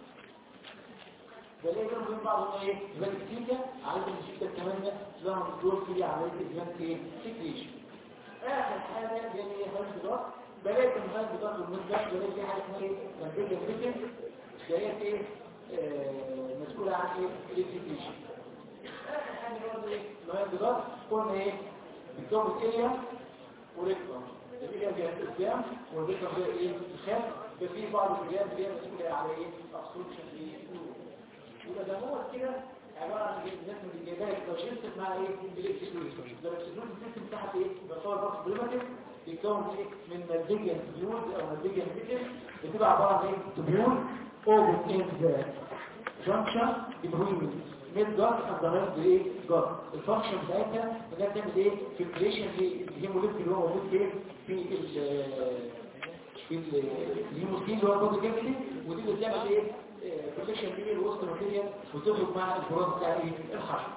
بلاقي كانوا بين بعض هم ايه زمان السيكا عايز السيكا كمان ده لهم دور في عمليه ازمان ايه سكريشن اخر حاجه اللي هي خارج ضغط بلاقي في خارج ضغط والمين ضغط بلاقي في حاجه اسمها ايه منتجه بريكن ده هي ايه آه، مسؤوله عن ايه السكريشن اخر حاجه برضه ايه المين ضغط قلنا ايه بتكون الاليا وريكتوم الاليا جايه قدام والريكتوم جايه ايه الخلف ففي بعض الرجال اللي هي مسؤولة على ايه ابسوربشن يبقى ده هو كده عبارة عن الناس من الجبال لو شلت مع ايه بالاكسكلوجن لو الاكسكلوجن سيستم بتاعها ايه بيصور بقى بريماتيف بيكون ايه من مالديجن فيوز او مالديجن فيتس بتبقى عبارة عن ايه تبيول اوبن ان ذا جانكشن بتوين ميد جارد اند ذا ايه جارد الفانكشن بتاعتها انها بتعمل ايه فلتريشن للهيموليت اللي هو موجود فين في ال في الهيموسين اللي هو البودي كافيتي ودي اللي بتعمل ايه بروتكشن ليه الوسط ماتيريال وتخرج مع البراز بتاع ايه الحشو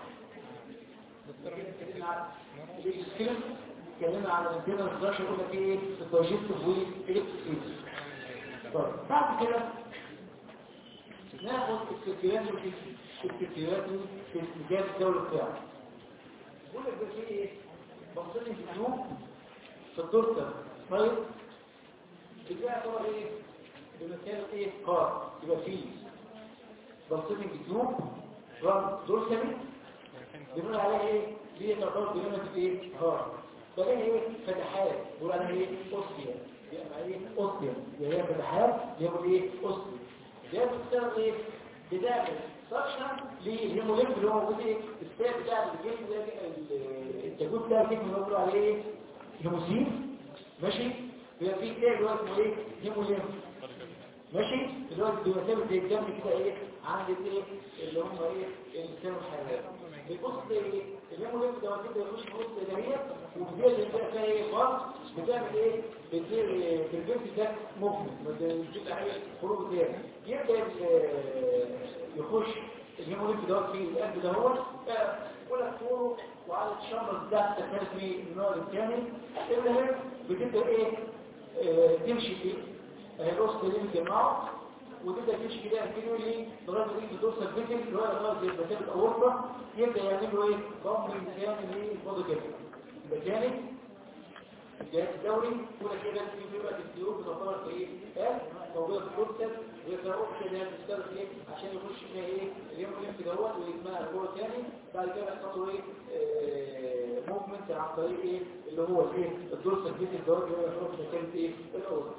اتكلمنا على الانترنال ستراكشر قلنا فيه ايه الدايجستيف والالكتريك طيب بعد كده ناخد السيركيولات السيركيولات في الاتجاه الدولي بتاعه بقول لك ده فيه ايه بصيت في اليوم في الدورتر طيب الاتجاه طبعا ايه بمثال ايه قار يبقى فيه بلسيمنج تيوب ران دورسمي بنقول عليها ايه دي تعتبر ديناميك ايه قار بلاقي ايه فتحات بنقول عليها ايه اوستيا يبقى ايه اوستيا يبقى هي فتحات يبقى ايه اوستيا ده بتشتغل ايه بتعمل سكشن للهيموليمف اللي هو موجود ايه الستاب بتاع الجسم ده التجويد بتاع الجسم اللي هو بيقولوا عليه ايه هيموسين ماشي بيبقى في كتاب اللي هو اسمه ايه هيموليمف ماشي اللي هو بيمثل زي الدم كده ايه عند الايه اللي هم ايه الانسان الحيوان بيبص ايه الهيموليمف ده كده يخش في وسط دهيت وبيدير اللي بيبقى فيها ايه خالص بتعمل ايه بتدير بريفنت ده موفمنت ما بتديش عليه خروج تاني يبدا يخش الهيموليمف ده في القلب ده هو ولا طوله وعلى الشمر ده تختلف من النوع الثاني المهم بتبدا ايه اه تمشي في الوسط اللي بيجمعه وتبدا تمشي كده كده ليه لغايه ما تيجي توصل فيكل اللي هو لغايه زي المسافه الاورطه يبدا يعمل له ايه ضم كامل للبودي كده يبقى تاني الجهاز الدوري هنا كده في بيبقى في السيوف بتعتبر في ايه؟ قال موجوده في الكورتكس ويبقى اوبشن يعني بتشتغل ايه عشان يخش فيها ايه اليوم الليمف دوت ويسمها الجوه تاني بعد كده يحصل له ايه موفمنت عن طريق ايه اللي هو الايه الدورسال فيتنج دوت اللي هو يخرج في مكان ايه الاورد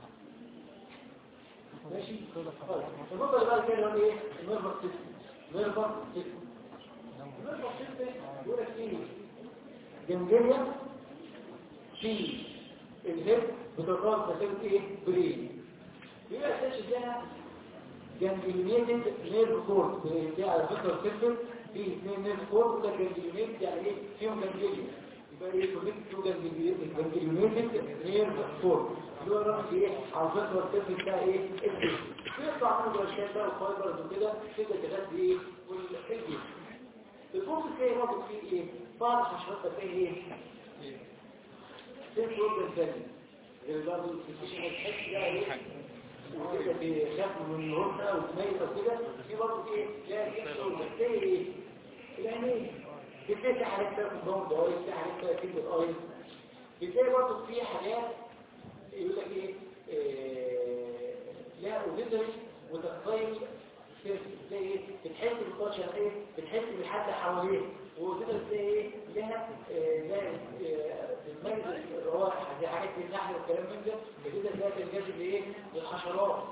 ماشي طيب النقطه اللي بعد كده اللي هو ايه النيرفس سيستم نيرفس سيستم النيرفس سيستم يقول لك ايه جنجيه في الهيد بتقرب مسافه ايه برين يبقى اساس ده جانجليونيتد نيرف كورد دي على فكره السيستم في اثنين نيرف كورد وده جانجليونيتد يعني ايه فيهم جانجليون يبقى ايه كونكت تو جانجليونيتد نيرف كورد اللي هو رقم ايه على فكره السيستم بتاع ايه الجسم بيطلع منه برشات بقى وفايبرز وكده كده تغذي ايه والجسم الفوكس تلاقي رابط فيه ايه بعض الحشرات بتلاقي ايه ست اورجن ثاني غير برضه الفيزيشن هتحس بقى ايه وكده بيخاف من الهرمة وتميز وكده في برضه ايه لا ست اورجن تلاقي ايه يعني بتلاقي حاجات بقى في الضم ده في حاجات بقى في الايز بتلاقي برضه في حاجات يقول لك ايه لا اوديتري وتخيل تلاقي ايه بتحس بالطاقه ايه بتحس بالحد حواليه وكده تلاقي ايه لها لا بتميز الروائح دي حاجات في النحل والكلام من ده كده تلاقي تنجذب لايه للحشرات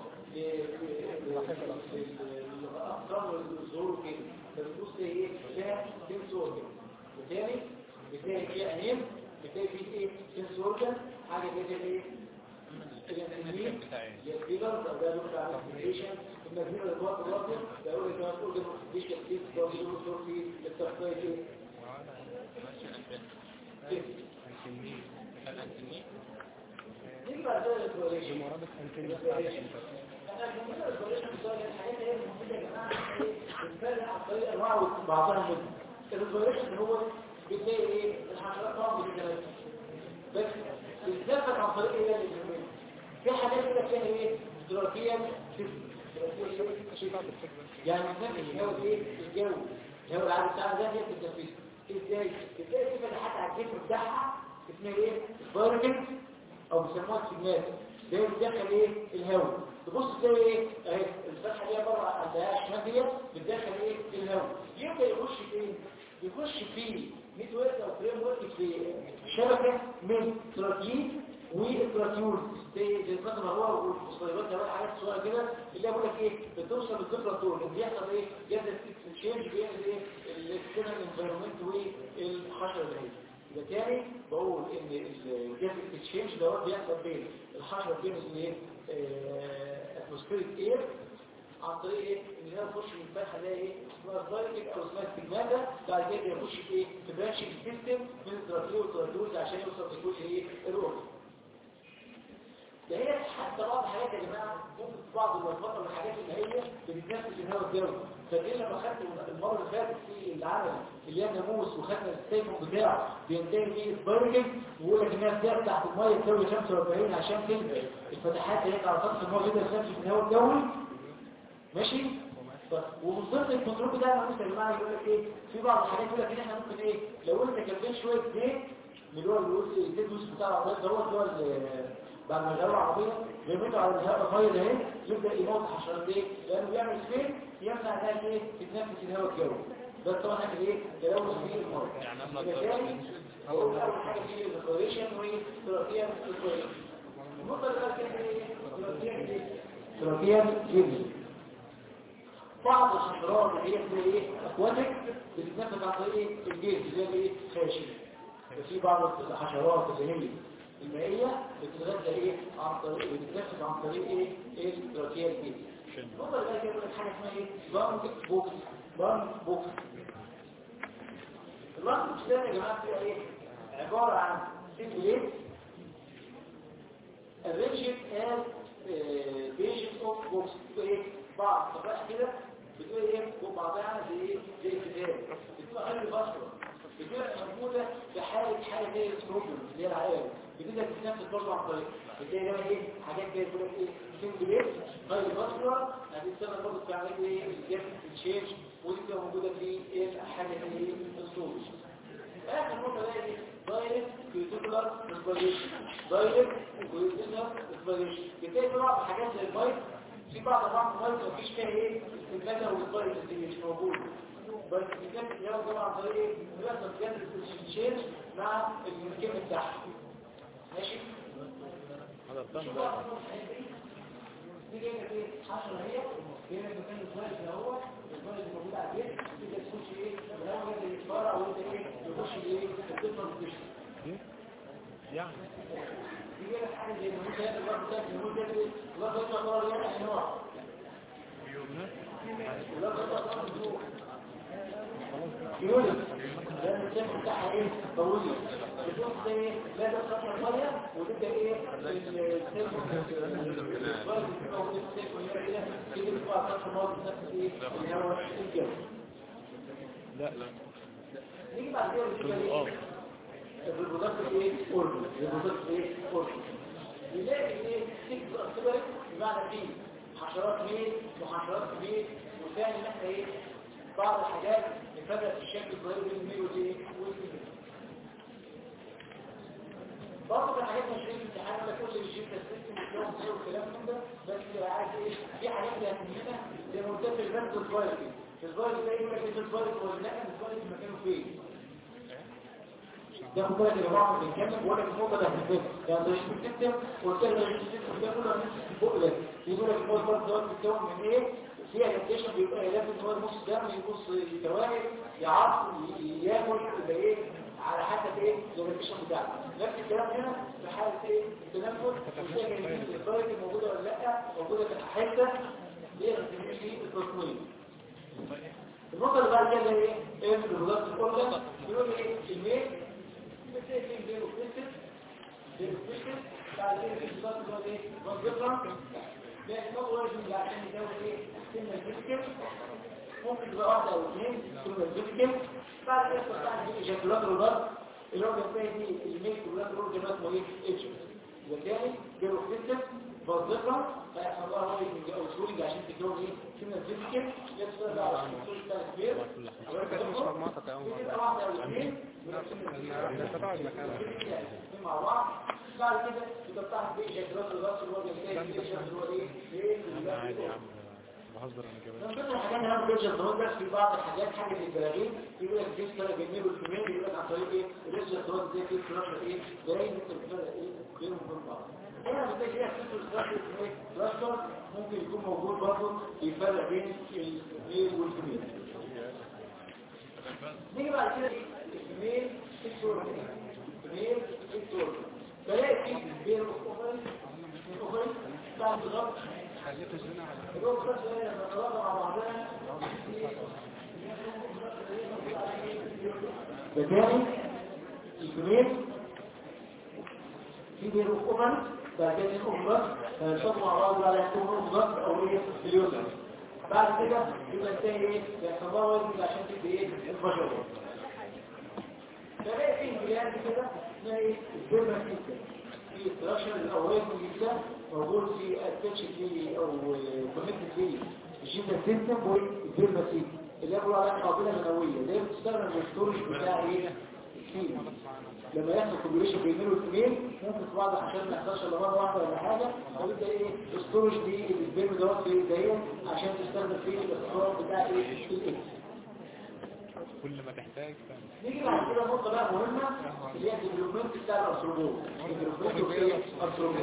للاقطار والزهور وكده فبتبص ايه لها سنسور كده وتاني بتلاقي فيه عينين بتلاقي فيه ايه سنسور كده حاجه كده ايه الانسولين يسبيلر ده ده بيقول على الانسوليشن المجنون اللي جوه الراجل ده يقول لك انا بقول ده مفيش تكتيك ده يقول في التخطيط ايه نيجي بعد كده للكواليشن مرابط انتني بتاعت بعضها منه الريزوليوشن هو بتلاقي ايه الحشرات طبعا بتتنفس بس بتتنفس عن طريق ايه الجميل في حاجات كده فيها ايه اشتراكيا يعني بتنفس الجو ايه الجو الجو العادي بتاعنا ده هي بتتنفس ازاي بتلاقي في فتحات على الجسم بتاعها اسمها ايه سبايركل او بيسموها السمات ده بتدخل ايه الهواء تبص تلاقي ايه اهي الفتحه دي بره عندها الشمال دي بتدخل ايه الهواء يبدا يخش فين يخش في ميد ويرك او فريم ورك في شبكه من تراكيين والتراكيول زي زي مثلا هو والفوسفوريات ده حاجات صغيره كده اللي بقول لك ايه بتوصل للذكرى طول اللي بيحصل ايه جذب تشينج بين الايه الاكسترنال انفايرمنت والحشره ده يبقى تاني بقول ان الجذب تشينج دوت بيحصل بين الحشره بين الايه اتموسفيريك اير عن طريق ايه ان هي تخش من الفتحه ده ايه اسمها فايرتك او اسمها استجماده بعد كده يخش في ايه في برانشنج سيستم من التراكيو والتراكيوز عشان يوصل لكل ايه الروح ده هي حتى بعض الحاجات يا جماعه ممكن في بعض الوظائف والحاجات اللي هي بتتنفس الهواء الجوي فدي لما خدت المره اللي فاتت في العمل اللي هي الناموس وخدنا الستيفن بتاعه بينتهي بيه سبايركل ويقول لك انها بتاعت تحت الميه تساوي 45 عشان تلبس الفتحات اللي هي على سطح الميه كده تنفس الهواء الجوي ماشي ومن ضمن الكنترول بتاعنا مثلا يا جماعه يقول لك ايه في بعض الحاجات يقول لك ان احنا ممكن ايه لو انت كملت شويه زيت من اللي هو الزيت دوس بتاع العربيه دوت اللي هو بعد ما يغيروا العربيه بيرميته على الهواء الميه ده اهي يبدا يموت حشرات ايه لانه بيعمل سفين يمنع انها ايه تتنفس الهواء الجوي ده طبعا احنا ايه تلوث فيه الميه يعني بالتالي اول حاجه فيه الريكوريشن وثلاثيه الريكوريشن النقطه اللي بعد كده ايه ثلاثيه ثلاثيه جيني بعض الحشرات اللي هي اسمها ايه اكواتيك بتتنفس عن طريق ايه الجلد زي ايه خاشن وفي بعض الحشرات اللي هي المائيه بتتغذى ايه عن طريق بتتنفس عن طريق ايه ايه التراكيه الجلد النقطه اللي بعد كده حاجه اسمها ايه لانج بوكس لانج بوكس اللانج بوكس ده يا جماعه بتبقى ايه عباره عن سيمبليت arranged as pages of books بتبقى ايه بعض صفحات كده بتقول ايه وبعضها زي ايه زي الكتاب بتبقى غير بصره بتبقى موجوده في حاله حاله زي البروبلم اللي هي العيال بتبدا تتنفس برضه عن طريق بتلاقي ده ايه حاجات كده بتقول لك ايه سنجليت غير بصره هتستخدم برضه في عمليه ايه الجاف التشينج ودي بتبقى موجوده في ايه حاجه زي ايه الصوت اخر نقطه بقى ايه دايركت كيوتيكولار ووتر ريسبيريشن دايركت وانترنال ريسبيريشن بتلاقي في بعض الحاجات زي المايك في بعض انواع المايك مفيش فيها ايه الماده والسبايريشن دي مش موجوده بس الكلام اللي هو طبعا عن طريق ايه بيحصل زياده التشينج مع الكيم بتاعها ماشي هذا الطن شوف بقى دي جايه ايه 10 هي هنا مكان الفايل اللي هو الفايل اللي موجود على البيت تبدا تخش ايه لو انت يتفرع وانت ايه تخش ايه الديفرنت ديشن يعني دي جايه حاجه زي ما انت ياخد الوقت ده اللي هو ده ايه الوقت ده قرار يعني نوع الوقت ده قرار نوع يونس لان الشكل بتاعها ايه طويل بتقول زي ايه لا ده خطر الميه وتبدا ايه لا لا نيجي بعد كده للسؤال اه ايه الريبودات ايه اوربن الريبودات ايه اوربن نلاقي ايه تكبر كبرت بمعنى فيه حشرات ميل وحشرات ميل وثاني ان احنا ايه بعض الحاجات نفرق في الشكل الظاهري بين الميل والايه والفيميل برضه في حاجات مش في الامتحان ولا كل الجيب تسليم والكلام ده والكلام من ده بس عايز ايه في حاجات اللي هتهمنا زي ما قلت لك البنك الظاهري الظاهري ده يقول لك ايه الظاهري ولا لا الظاهري مكانه فين ده خد بالك يا جماعه بنتكلم بقول لك النقطه اللي هتفهم يعني ده مش بتكتب قلت لك مش بتكتب ده كله نفس الفوق ده يقول لك الموز برضه دوت بيتكون من ايه في ادابتيشن بيبقى لازم ان هو يبص دم يبص يتواجد يعص ياكل يبقى ايه على حسب ايه الادابتيشن بتاعته نفس الكلام هنا في حاله ايه التنفس والشكل الدرجه موجوده ولا لا موجوده في الحته دي في التصميم النقطه اللي بعد كده ايه ايه الريزلت الاولى بيقول ايه الميل بتلاقي فيه بيرو فيستر بيرو فيستر بعد كده في الريزلت اللي هو ايه منظفه ده نقطه واجب عشان يزود ايه سن الفيزيكال ممكن تبقى واحده او اثنين سن الفيزيكال بعد كده تفتح دي ايجاكولات رولات اللي هو بيبقى دي الميل كولات رول جماعه اسمه ايه اتش وبالتالي بيرو فيستر منظفه فيحصل لها وايدنج او سولينج عشان تكون ايه سن الفيزيكال يحصل على السول بتاع الكبير مش مرمطة يا تبقى عمر واحده او اثنين ده تقعد مكانك الاثنين مع بعض بعد كده يبقى بتاعت بيه شكلات الراس اللي هو بيحتاج اللي هو ايه ايه عادي يا عم بهزر انا كمان من ضمن الحاجات اللي انا بقولش الضوء في بعض الحاجات حاجه زي البلاغين يقول لك دي كده جميل والكمين يقول لك عن طريق ايه ريش الضوء زي في فلاشه ايه باين انت بتفرق ايه بينهم وبين بعض هنا بتلاقي فيها سيستم فلاشه ايه فلاشه ممكن يكون موجود برضه بيفرق بين الميل والكمين نيجي بعد كده الميل الصوره الميل الصوره بلاقي في بين الاوفرين الاوفرين بعد ضغط اليوم خمسة لما نتواضع مع بعضنا بالتالي الكمين في بين الأمم بعد كده الأمم فيشتغلوا مع بعض على يكون أمم أو إيه اليوزر بعد كده يبقى التاني إيه يحصل لها وزن عشان تبقى إيه البشر فلاقي في انجليات كده اسمها إيه البيرما سيستم في التراشر الأولاني من الجسم موجود في التاتش دي او كونكت دي الجيتا سيستم والبيرما سيستم اللي هي بيقولوا عليها قابله منويه اللي هي بتستخدم للستورج بتاع ايه الفيل لما يحصل كوبريشن بين والاثنين ممكن في بعض عشان ما يحصلش الا مره واحده ولا حاجه فبيبدا ايه الستورج دي البيرما دوت في دهيت عشان تستخدم في الاستخراج بتاع ايه الاكس كل ما تحتاج فاهم نيجي بعد كده نقطه بقى مهمه اللي هي الديفلوبمنت بتاع الارثروبود الديفلوبمنت بتاع الارثروبود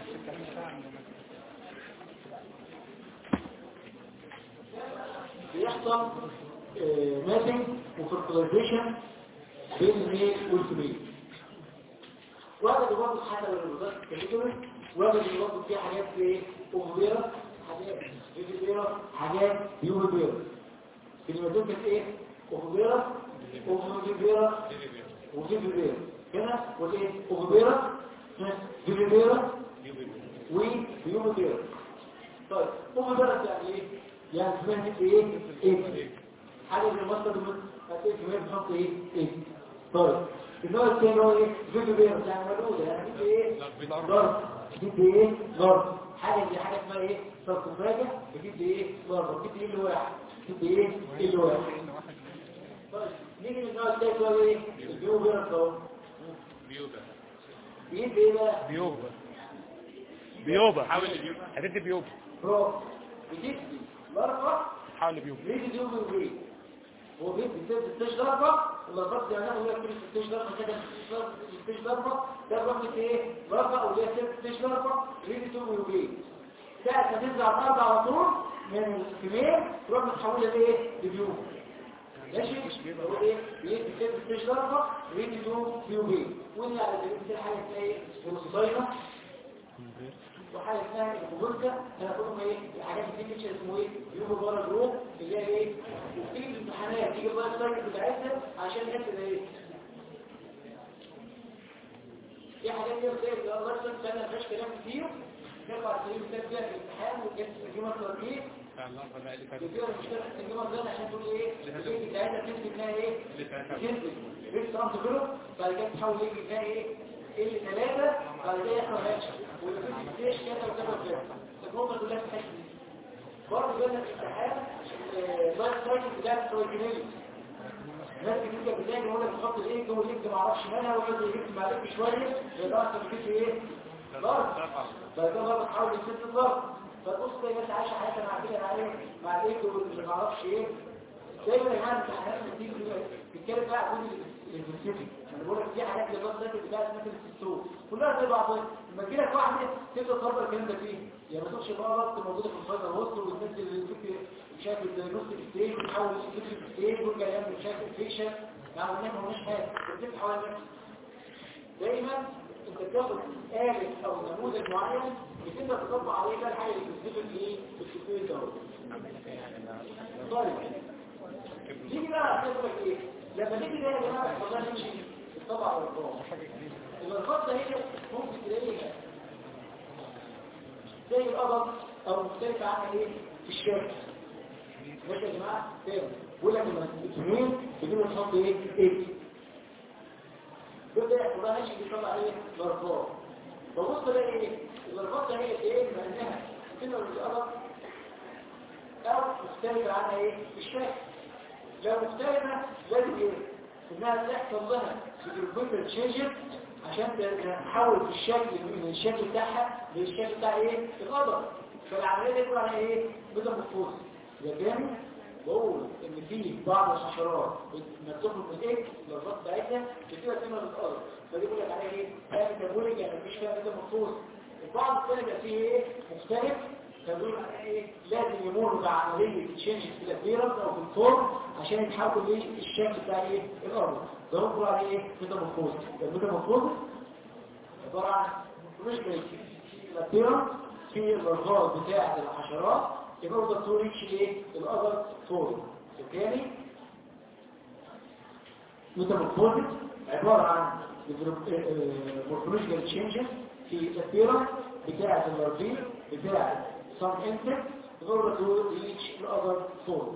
بيحصل ماتنج وفرتلايزيشن بين الميل والفيميل وهذا برضه حاجه من الوظائف الكليكولر وهذا برضه فيه حاجات زي اوفيرا حاجات فيفيرا حاجات يوفيرا كلمتين كانت ايه اوفيرا اوفيرا وفيفيرا هنا والايه اوفيرا فيفيرا ويوفيرا طيب اوفيرا يعني ايه يعني اسمها ايه ايه حاجه زي المصدر من هتلاقي كمان بنحط ايه ايه طيب النوع الثاني هو ايه فيديو بير يعني ملوده يعني دي ايه ضرب دي ايه ضرب حاجه دي حاجه اسمها ايه ساركوفاجا ودي ايه ضرب دي ايه الواحد دي ايه ايه الواحد طيب نيجي للنوع الثالث هو ايه البيو بير اهو بيد ايه بقى بيوبا بيوبا حاول اليوم هتدي بيوبا برافو بتدي ضربه حاول بيوبا ليه دي يوم وبيه هو بيدي ست ستيش ضربه ولا ضربه يعني هو يكتب ستيش ضربه كده ستيش ضربه ده ضربه ايه ضربه وليها ست ستيش ضربه ليه دي يوم وبيه ساعه ما تنزل على الارض على طول من الكمير تروح متحوله لايه لبيوم ماشي هو ايه بيدي ست ستيش ضربه ويدي يوم بيومين ودي على دي حاجه اسمها ايه الصينه وحاجه اسمها الكوبولكا هناخدهم ايه الحاجات دي بتيجي اسمه ايه يوم بره جروب اللي هي ايه وبتيجي في الامتحانات تيجي بقى السايكل بتاعتها عشان نحس ده ايه في حاجات كده زي اللي الله يسلمك سنه ما فيهاش كلام كتير ترفع السليم بتاعك فيها في الامتحان وتجيب الجمل التركيب فعلا فلا اللي فات بتجيب المشكله في الجمل ده عشان تقول ايه الجمل بتاعتها تثبت انها ايه تثبت ريس ام تجرب بعد كده تحاول يجي فيها ايه اللي ثلاثة بعد كده يحصل هاتش ويبقى في كذا وكذا وكذا النقطة كلها في الحتة دي برضه جالنا في الامتحان لايف سايكل بتاع الترويكينيز ناس كتير كانت بتلاقي يقول لك خط الايه جوه الليج ما اعرفش مالها ويقعد يكتب عليك شويه يبقى انت بتجيب ايه ضرب بعد كده برضه تحاول تسد الضرب فتبص تلاقي ناس عايشه حياتها مع كده مع ايه مع الايه واللي ما اعرفش ايه دايما يا جماعه الامتحانات اللي بتيجي بتتكلم بقى عن السبيسيفيك انا بقول لك في حاجات اللي بس ذاكر بتاعت مثل السيستول كلها زي بعضها لما تجي لك واحده تبدا تطبق الكلام ده فيه يعني ما تقولش بقى ضغط موجوده في الفايبر وسط وتنزل الفكر شكل نص الستيج وتحول الفكر الستيج ويرجع يعمل شكل فيكشن يعني ما قلناش حاجه بتلف حوالي نفسك دايما انت بتاخد آلة او نموذج معين بتبدا تطبق عليه بقى الحاجه اللي بتثبت ايه السيستول ده طيب نيجي بقى هتقول لك ايه لما نيجي ده يا جماعه والله نمشي طبعا الارقام الارقام ده هي ممكن تلاقيها زي القبض او مختلفه عنها ايه في الشكل ماشي يا جماعه تاني بقول لك لما الاثنين بيجيبوا نحط ايه ايه بيبدا يحصل لها ماشي بيطلع ايه الارقام ببص الاقي ايه الارقام ده هي ايه بما انها كده القبض او مختلفه عنها ايه في الشكل لو مختلفة لازم ايه؟ انها تحصل لها سيكروبيتال تشينجز عشان تحول في الشكل من الشكل بتاعها للشكل بتاع ايه؟ الغضب فالعملية دي يكون على ايه؟ ميتامورفوز يبقى تاني بقول ان في بعض الحشرات لما تخرج من الايه الغضب بتاعتها بتبقى تمام الارض فدي بيقول لك عليها ايه؟ هي ميتابوليك يعني مفيش فيها ميتامورفوز البعض الثاني بقى فيه ايه؟ مختلف فدول ايه لازم يمروا بعمليه تشينج في الابيرنس او في الفورم عشان يتحول للشكل بتاع ايه الارض ده هو بيقولوا عليه ايه ميتامورفوز الميتامورفوز عباره عن مش بس الابيرنس في الرغاز بتاعه الحشرات يبقى ده توريتش ايه الارض فورم بالتالي ميتامورفوز عباره عن مورفولوجيكال تشينجز في الابيرنس بتاعه الارضين بتاعه some insect in order to reach the other form.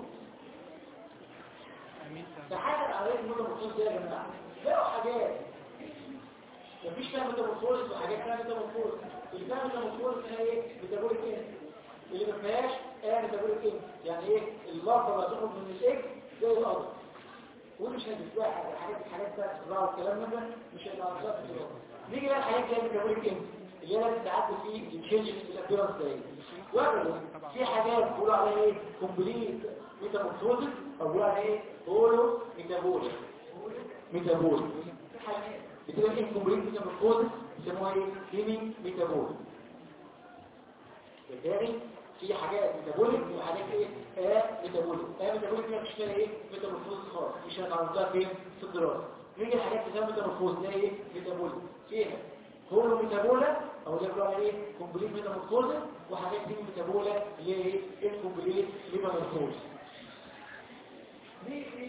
تحدث عليه الميتامورفوز ده يا جماعه لقوا حاجات مفيش فيها ميتامورفوز وحاجات فيها ميتامورفوز اللي فيها ميتامورفوز هي ايه ميتابوليك انت اللي ما فيهاش هي ميتابوليك انت يعني ايه اللحظه اللي هتخرج من الايج زي الارض ودي مش هتتباع حاجات الحاجات بتاعت الزراعه والكلام ده مش هيبقى عارفها في الوقت نيجي بقى الحاجات اللي هي ميتابوليك انت اللي هي لازم تعدي فيه التشينجز في الابيرنس ده وقبل في حاجات بيقولوا عليها ايه كومبليت ميتامورفوزس او بيقولوا عليها ايه هولو ميتابوليك ميتابوليك بتبقى ايه كومبليت ميتامورفوزس بيسموها ايه هيمي ميتابوليك بالتالي في حاجات ميتابوليك وحاجات ايه اه ميتابوليك اه ميتابوليك ما فيش فيها ايه ميتامورفوزس خالص مش هنعرفها فين في الدراسه نيجي الحاجات اللي فيها ميتامورفوزس ده ايه ميتابوليك فيها هولو ميتابولا او اللي بيقولوا عليه كومبليت ميتامورفوز وحاجات دي ميتابولا اللي هي ايه الكومبليت ميتامورفوز دي في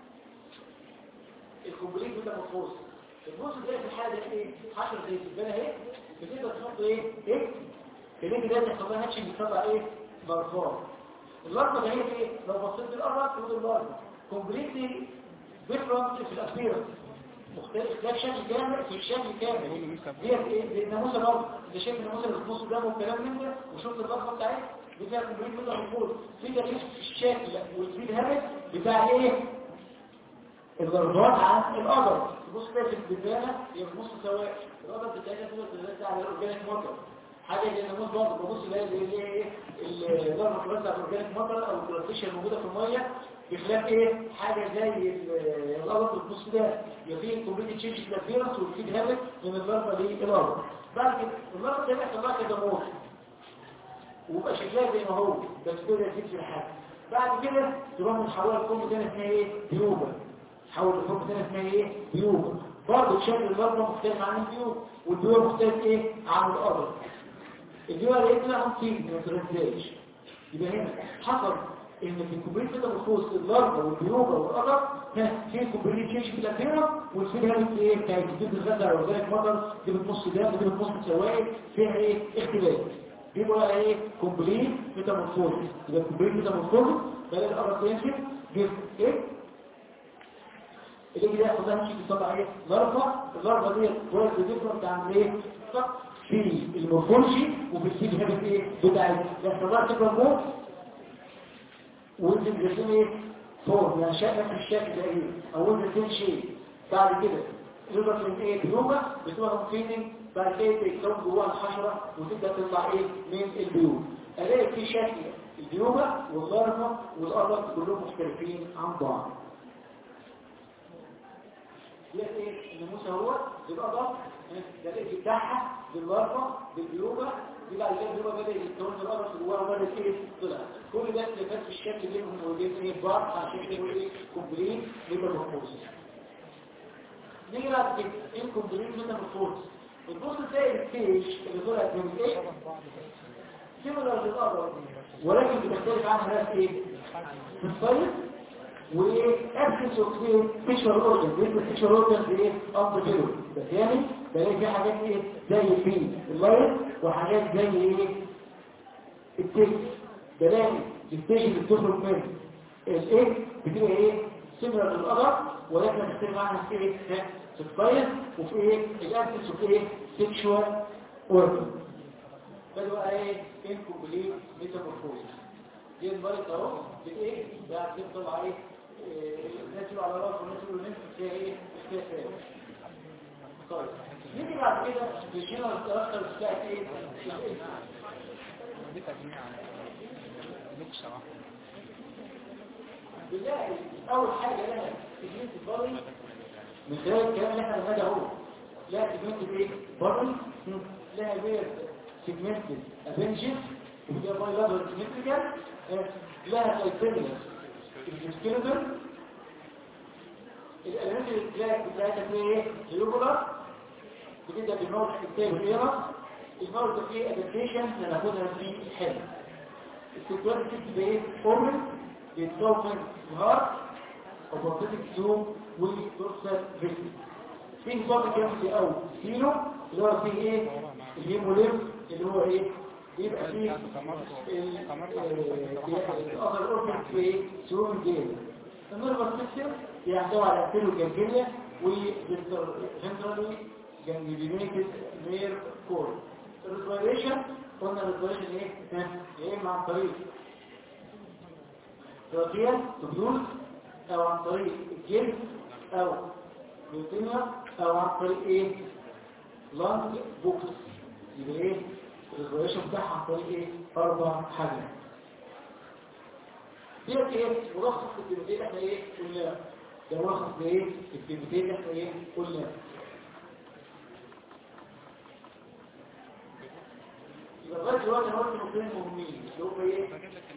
الكومبليت ميتامورفوز النص ده في الحاله دي ايه 10 زي السبانه اهي بتقدر تحط ايه ايه اللينك ده يحصل لها هاتش بيطلع ايه مرفوع اللحظه ده هي ايه لو بصيت للارض تقول اللحظه كومبليتلي ديفرنت في الابيرنس مختلف ده بشكل كامل في الشكل كامل دي ايه دي الناموسه برضه انت شايف الناموسه اللي في نص ده والكلام من ده وشفت الرقم بتاعتها دي فيها كومبليت منها مفروض في تغيير في الشكل والفيد هابت بتاع ايه الضربات عن القدر تبص كده في الدبانة هي في نص سواء القدر بتاعتها تقدر تنزل على الاورجانيك مطر حاجه زي الناموس برضه ببص الاقي اللي هي ايه الضربه بتوزع على الاورجانيك مطر او الكلاسيشن الموجوده في الميه بخلاف ايه حاجه زي ال- القدر في النص ده يبقى فيه كومبليت تشينج في الابيرنس والفيد هابت من الضربه للقدر بعد كده الضربه الثانيه يحصل لها كده موت ويبقى شكلها زي ما هو بس كده يزيد في الحاجة بعد كده تروح محولة الفورم تاني اسمها ايه بيوبا تحول الفورم تاني اسمها ايه بيوبا برضه شكل الضربة مختلف عن البيوب والبيوبا مختلف ايه عن الأرض البيوبا لقيت لها نصيب ما ترزاش يبقى هنا حصل ان في الكوبريت كده بخصوص الضربة والبيوبا والأرض في كوبريت تشينج في الأبيرة والفيد هابت ايه بتاعت دي بتغذى على وزارة مطر دي بتمص دم دي بتمص سوائل فيها ايه اختلاف دي بقى ايه كومبليت ميتامورفوز يبقى كومبليت ميتامورفوز بدل الارض ينشف جسم ايه اللي كده ياخد لها شيء طبعا ايه ضربه الضربه دي كويس ديفرنت عن ايه فقط في المورفولوجي وفي السيج هابت ايه بتاع يحصل لها تبقى موت وانت بترسم ايه فورم يعني شكل نفس الشكل ده ايه او انت تنشي شيء بعد كده يقدر من ايه بيومه بتبقى فيننج بعد كده يتكون جواها الحشرة وتبدأ تطلع ايه من البيوم الاقي في شكل البيومة والضربة والأرض كلهم مختلفين عن بعض دي ايه الناموس هو بالأرض ده الايه بتاعها بالضربة بالبيومة دي بعد كده البيومة بدأ يتكون الأرض جواها وبدأ ايه طلع كل ده اختلافات في الشكل بينهم وبين ايه بعض عشان كده يقول ايه كومبلين ميتامورفوزيس نيجي بعد كده ايه الكومبلين ميتامورفوزيس البص تلاقي الفيش اللي طلعت من ايه سيميلر للأرض ولكن بتختلف عنها ناس ايه في الصيف وابسنس اوف ايه فيشر اورجن بيبقى فيشر اورجن ايه اب فيرو بس يعني بلاقي في حاجات ايه زي في اللايت وحاجات زي ايه التكس بلاقي الستيج اللي بتخرج من الايه بتبقى ايه سيميلر للأرض ولكن بتختلف عنها في ايه في الصيف وفي ايه الابسنس وفي ايه سيكشوال اورجن بدأ ايه انكوبليت ميتامورفوزيس دي المرض اهو بايه ده بتطلع ايه الناس يقولوا على راسه والناس يقولوا نمسك فيها ايه اختلاف طيب نيجي بعد كده للجنرال كاركتر بتاعت ايه دي تجميع نكشة واحدة بنلاقي اول حاجه لها سيجمنت بادي من خلال الكلام اللي احنا قلناه اهو لها سيجمنت ايه بادي لها غير سيجمنت افنجز وده باي لابر سيمتريكال لها سايكلس السكيلتون الالمنت الكلاك بتاعتها فيها ايه هيوبولار بتبدا بالموت الكتاب الايرا الموت ده فيه ادابتيشن هناخدها في الحلم السكوات بتبقى ايه فورمل بيتكون من الهارت وبروتيك زوم والدورسال فيكتور في نظام كامل او سينو اللي هو فيه ايه الهيموليم اللي هو ايه يبقى فيه الاخر اوربت في سيروم جيل النيرفس سيستم يحتوي على الفيلو جانجليا وفنترالي جانجلينيتد نير كور الريسبيريشن قلنا الريسبيريشن ايه يا اما عن طريق تراكيال تبدوز او عن طريق الجلد او بروتينيا او عن طريق ايه لانج بوكس يبقى ايه الريسبيريشن بتاعها عن طريق ايه اربع حاجات ديت ايه ملخص الكلمتين احنا ايه قلنا ده ملخص لايه الكلمتين احنا ايه قلنا يبقى لغايه دلوقتي انا قلت نقطتين مهمين اللي هم ايه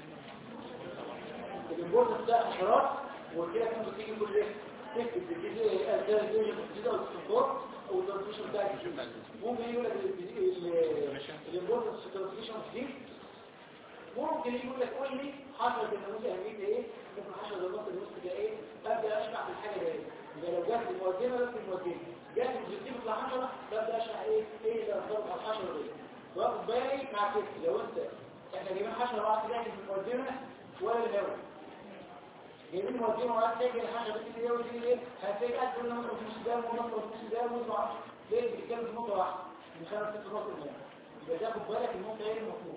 الامبورت بتاع الحراس وكده كانت بتيجي كل ايه تكتب بتيجي الاساس دي بتيجي او السنتور او الترانسميشن بتاع الجيم ممكن يقول لك الامبورت الترانسميشن دي ممكن يقول لك قول لي حصل بالنموذج اهميتها ايه ممكن 10 درجات النص ده ايه ابدا اشرح في الحاجه دي يبقى لو جت المقدمه بس المقدمه جت الجزئيه بتاع 10 ببدا اشرح ايه ايه اللي هتضرب على 10 دي واخد بالي مع كده لو انت احنا جايبين 10 بعد كده في المقدمه ولا الهوا جايبين المقدمه وقعدت تاجي الحاجه دي ايه ودي ايه هتلاقي قاعد كل نقطه في نص ده ونقطه في نص ده ونقطه 10 ليه بتتكلم في نقطه واحده من خمس ست نقط يبقى تاخد بالك النقطه ايه المطلوب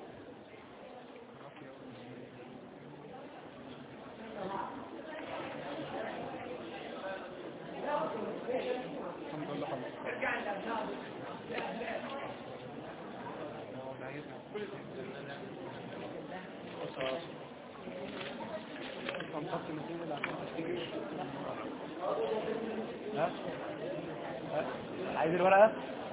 ها ها عايز الورقة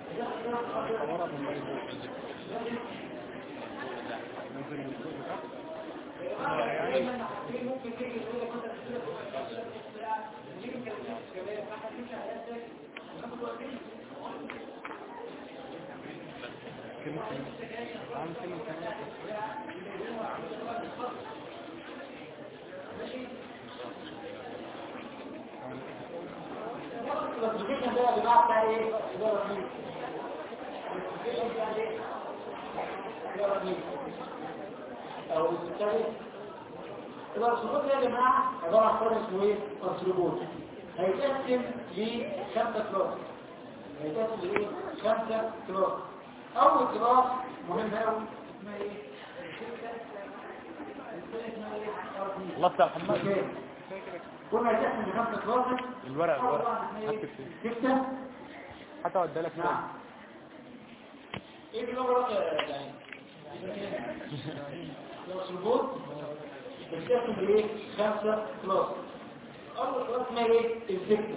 عامل كلمة كمان الكلاسيفيكيشن ده يا جماعه بتاع ايه؟ اداره مين؟ الكلاسيفيكيشن بتاع ايه؟ اداره مين؟ او الثاني الارسلوبوت ده يا جماعه عباره عن فرد اسمه ايه؟ ارسلوبوت هيتقسم لخمسه كلاس هيتقسم لايه؟ خمسه كلاس اول كلاس مهم قوي اسمها ايه؟ اسمها ايه؟ أرضية. الله بتاع محمد مكان. كنا هيتقسم لخمسه كلاس الورقة أول الورقة واحد اسمها هكتب ايه؟ فيه ستة حتى ودالك نعم ايه اللي هو رقم يعني لو سلبوت بتقسم بايه خمسة كلاس اول كلاس اسمها ايه الفكتة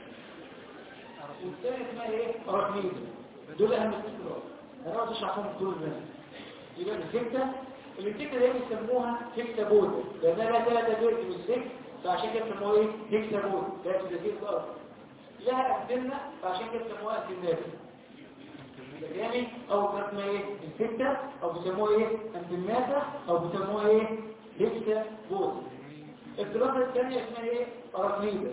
والثاني اسمها ايه ارقمية دول اهم اثنين كلاس انا ما اشرحهم دول بس يبقى الفكتة الفكتة دي بيسموها فكتة بود لانها لها ثلاثة بيت من الفكت فعشان كده بيسموها ايه فكتة بود ده تدريس الارض لها أنتنة فعشان كده بيسموها أنتنات يعني أو اسمها إيه الستة أو بيسموها إيه أنتناتا أو بيسموها إيه هيكسا بوز الدراسة الثانية اسمها إيه أراكنيدا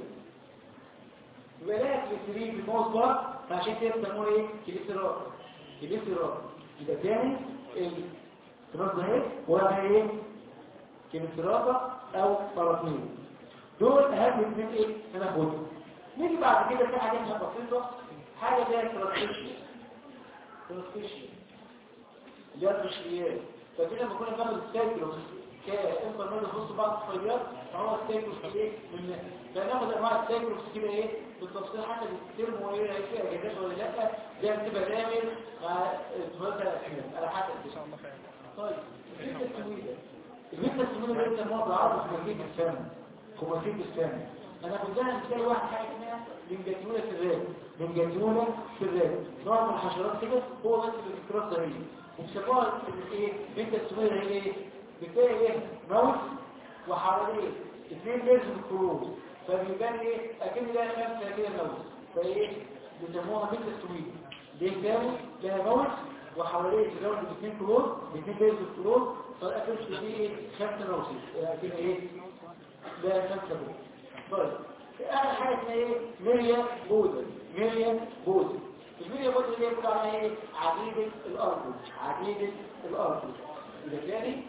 يبقى لها كليسترين في الموز بار فعشان كده بيسموها إيه كليسترات كليسترات يبقى تاني الدراسة ده إيه ولا إيه كليستراتا أو أراكنيدا دول أهم اثنين إيه هناخدهم نيجي بعد كده في حاجات بسيطة حاجة زي الترانسفيشن ترانسفيشن اللي هي التشريات فكده لما كنا بناخد السايكلوس كانفورمال نخص بعض الطيارات فهو السايكلوس ايه من فناخد انواع السايكلوس كده ايه بالتفصيل حسب الترم وايه هي فيها اجازات ولا لا ده بتبقى دايما مع الفوازير الاحمال على حسب ان شاء الله خير طيب الميتا السويدة الميتا السويدة ده بيسموها ضعاف خماسية السم خماسية السم انا كنت انا مثال واحد حاجه اسمها لنجاتيولا سرات لنجاتيولا سرات نوع من الحشرات كده هو بس الاستراس ده وبيسموها ايه بنت السوية هي ايه بتلاقي ايه ماوس وحواليه اثنين ليرز بالكروز فبيبان ايه اكن ده خمسه كده ماوس فايه بيسموها بنت السوية ليه تاني لها ماوس وحواليه تزود باثنين كروز باثنين ليرز بالكروز فالاكل دي ايه خمسه ماوس كده ايه ده خمسه ماوس طيب اخر حاجه اسمها ايه ميريا بوزل ميريا بوزل الميريا بوزل دي بيقول عليها ايه عديده الارض عديده الارض يبقى تاني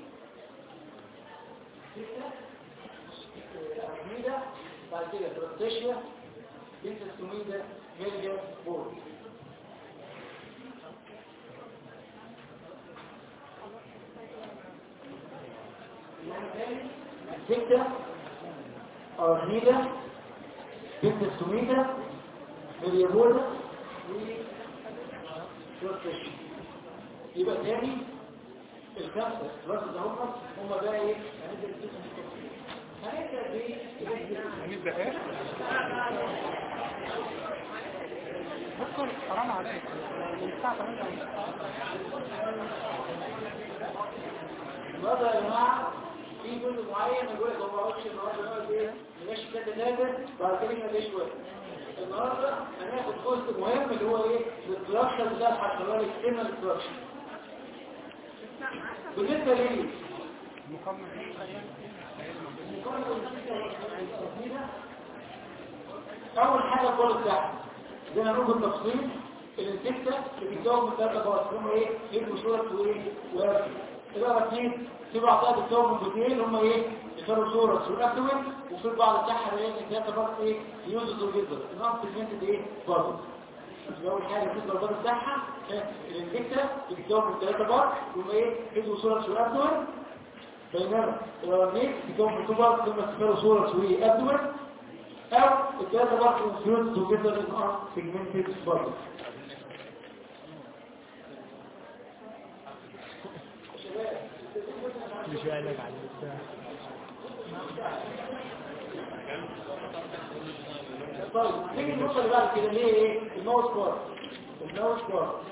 عديده بعد كده ترانتيشيا بنت السميده ميريا بوزل ستة أرميدة بنت السميدة مليابولة وشورتش يبقى تاني الخمسة الرأس ده هم هم بقى ايه هنبدأ الجسم بالتفصيل هنبدأ بايه نبدأ ايه؟ دكتور حرام عليك الساعة 8 النهارده يا جماعة في جزء معين يقول لك هو ما عرفش النهارده نقعد ايه نمشي كده ثلاثة بعد كده نمشي شوية النهارده هناخد جزء مهم اللي هو ايه الاستراكشر بتاع الحشرات السينما الاستراكشر بالنسبة ليه المقاومة أول حاجة البول بتاعها زي ما نقول بالتفصيل الانسكتة اللي بتكون من ثلاثة بواسط هم ايه؟ يبقوا صورة وايه؟ وارد الإدارة اثنين في بعضها بتكون من بطنين هم ايه؟ يصيروا صورة والأبدوين وفي البعض بتاعها اللي هي ثلاثة بواسط ايه؟ يوزد جدا النظام في ايه؟ برضه أول حاجة بالنسبة للبار بتاعها الانسكتة اللي بتكون من ثلاثة بواسط هم ايه؟ يبقوا صورة والأبدوين بينما الأولانيين بتكون من تو بواسط ثم يصيروا صورة وايه؟ أبدوين او الثلاثه برضه فيوز توجذر ان ار سيجمنتد برضه مش قالك على البتاع طيب نيجي النقطه اللي بعد كده اللي هي ايه الماوس بار الماوس بار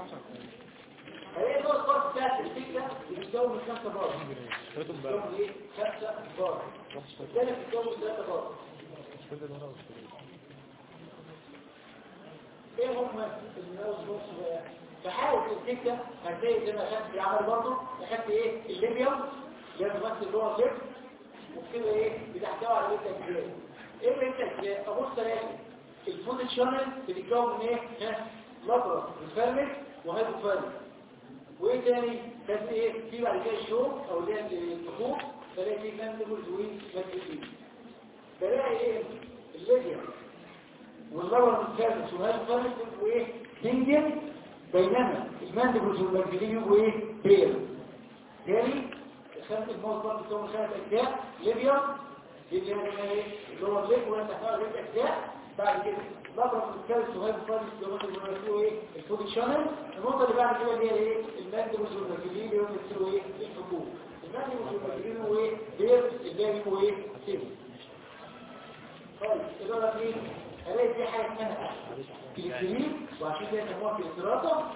هي الماوس بار بتاعت الفكره بتتكون من خمسه بار شوية بقى بتتكون ايه خمسه بار الثانيه بتتكون من ثلاثه بار شوية الورا والشوية. ايه هم الماوس بار بقى فحاول الفكره هتلاقي زي ما اخدت في العمل برضه اخدت ايه الليبيوم اللي هو بيمثل اللي هو الليب وكده ايه بتحتوي على بيت اجزاء ايه بيت اجزاء ابص الاقي الفود شانل بتتكون من ايه ها لاترال وفالمك وهيدروفالمك وايه تاني كان في ايه في بعد كده الشوك او اللي هي الخطوط بلاقي فيه ماندبلز وماندبلز بلاقي ايه الليبيوم واللور الثالث وهذا الثالث يبقوا ايه سنجل بينما الماندبلز والماندبلين يبقوا ايه بير تاني خمس الموز برضه بتكون خمس اجزاء ليبيوم دي اللي هي ايه اللي هو الليب ولا تحتوي على ست اجزاء بعد كده بضرب الثالث وهذا الثالث اللي هو اللي بيمثلوا ايه الفود شانل النقطه اللي بعد كده اللي هي ايه الماندبلز والماندبلين اللي هم بيمثلوا ايه الحبوب الماندبلز والماندبلين هو ايه بير اللي هي بيبقوا ايه سيف طيب الإدارة دي هلاقي في حاجة اسمها كليكترين وعشان كده يسموها كليكتراطة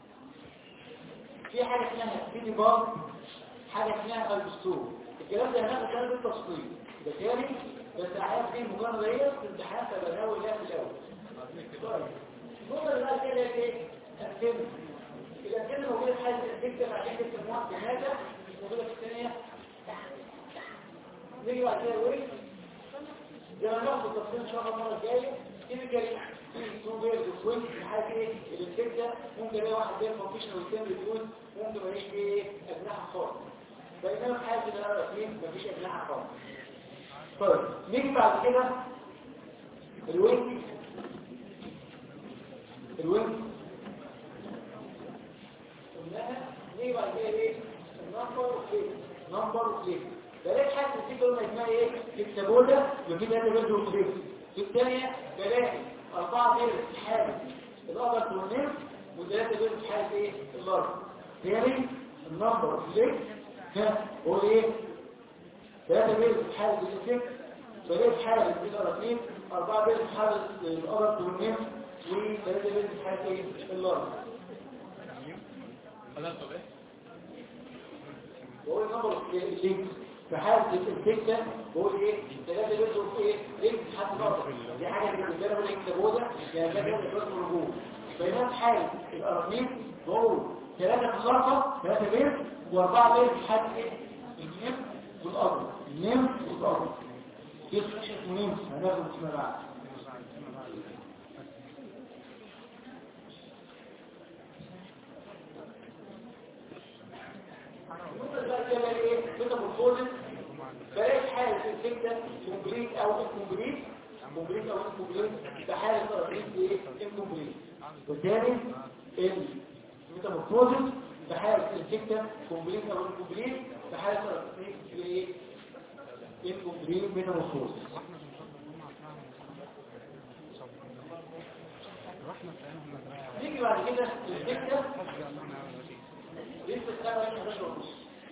في حاجة اسمها فيدي بار حاجة اسمها البستور الكلام ده هناخد كلام بالتفصيل ده تاني بس عارف دي المقارنة ديت في امتحانات تبقى ناوي لها في الأول طيب النقطة اللي بعد كده هي ايه؟ الأنتنة الأنتنة موجودة في حالة الأنتنة عشان كده يسموها كنادة موجودة في الثانية نيجي بعد كده وين زي ما ناخد التفصيل ان شاء الله المره الجايه تيبيكال تو بيرز وين في حاجه ايه الانفكت ممكن يلاقي واحد بيعمل فانكشن والتاني بيقول ممكن ماليش فيه ايه اجنحه خالص بينما في حاله الاربع اثنين مفيش اجنحه خالص طيب نيجي بعد كده الوينج الوينج قلناها نيجي بعد كده ايه النمبر وكليك نمبر وكليك بلاقي حاجة في كلمة اسمها ايه؟ الكتابولة يجيب هذا برضه وكليك في الثانية بلاقي أربعة بير في حالة الأبر والنير وثلاثة بير في حالة ايه؟ الأرض ثاني النمبر وكليك ها هو ايه؟ ثلاثة بير في حالة الكليك بلاقي في حالة الأرض اثنين أربعة بير في حالة الأبر والنير وثلاثة بير في حالة ايه؟ الأرض بقول نمبر اللينك في حالة الفكة بقول ايه ثلاثة بيرزوا في ايه لينك حد نظر دي حاجة اللي بتجرب الانكتابوزة يعني ده كده بيرزوا الرجوع بينما في حالة الأرمين بقول ثلاثة في الخرطة ثلاثة بيرز وأربعة بيرز في حالة ايه النم والأرض النم والأرض دي اسمه نم هناخد اسمها بعد بلاش حالة الفكرة كومبليت او انكومبليت كومبليت او انكومبليت بحالة ترابيز ايه انكومبليت والثاني الميتامورفوزس بحالة الفكرة كومبليت او انكومبليت بحالة ترابيز ايه انكومبليت ميتامورفوزس نيجي بعد كده الفكرة لسه الساعة 11 ونص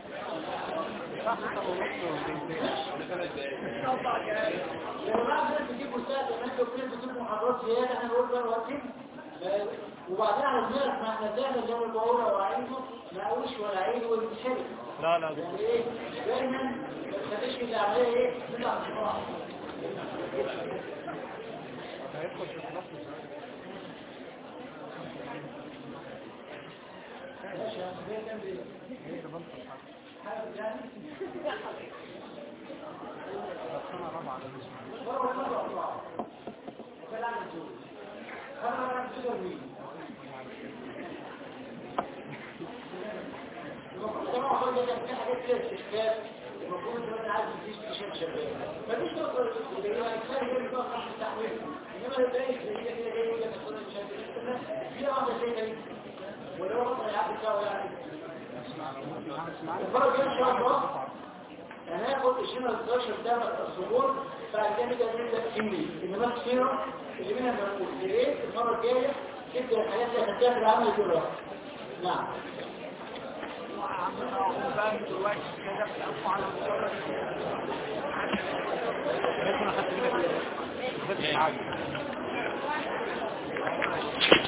لما بعد ذلك تجيبوا ساعة زمان لو كنت بتجيبوا محاضرات زيادة احنا نقول بقى وقتين وبعدها على دماغك ما احنا زيادة اللي هو البعورة وعيده ما قويش ولا عيد والمشهد لا لا يعني ايه دايما ما تخليش العملية ايه تطلع بسرعة هيدخل في خلاص ماشي يا أخي، ده كان بيه. هي اللي بنطق حاجة يعني سنة رابعة على الاسم مرة مرة أطلع وكان عامل زول أنا ما عندي زول مين طبعا خد بالك في حاجات كده استشكال المفروض ان انت عايز تديش تيشيرت شباب مفيش نقطه اللي هو الانسان هو اللي بقى صح التحويل انما الباقي اللي هي كده جاي يقول لك اصل مش عارف في واحده زي كده ولو بطل يعدي بتاعه يعني المره الجايه ان شاء الله هناخد الجنرال ستراكشر بتاع الصبور بعد كده نبدا نبدا كيمي انما السيرم اللي منها بنقول يا ريت المره الجايه تبدا الحاجات اللي خدتها في العمل كلها نعم عمنا اقوم بقى دلوقتي كده في الأنفع على المجرد لازم اخدت منك ايه؟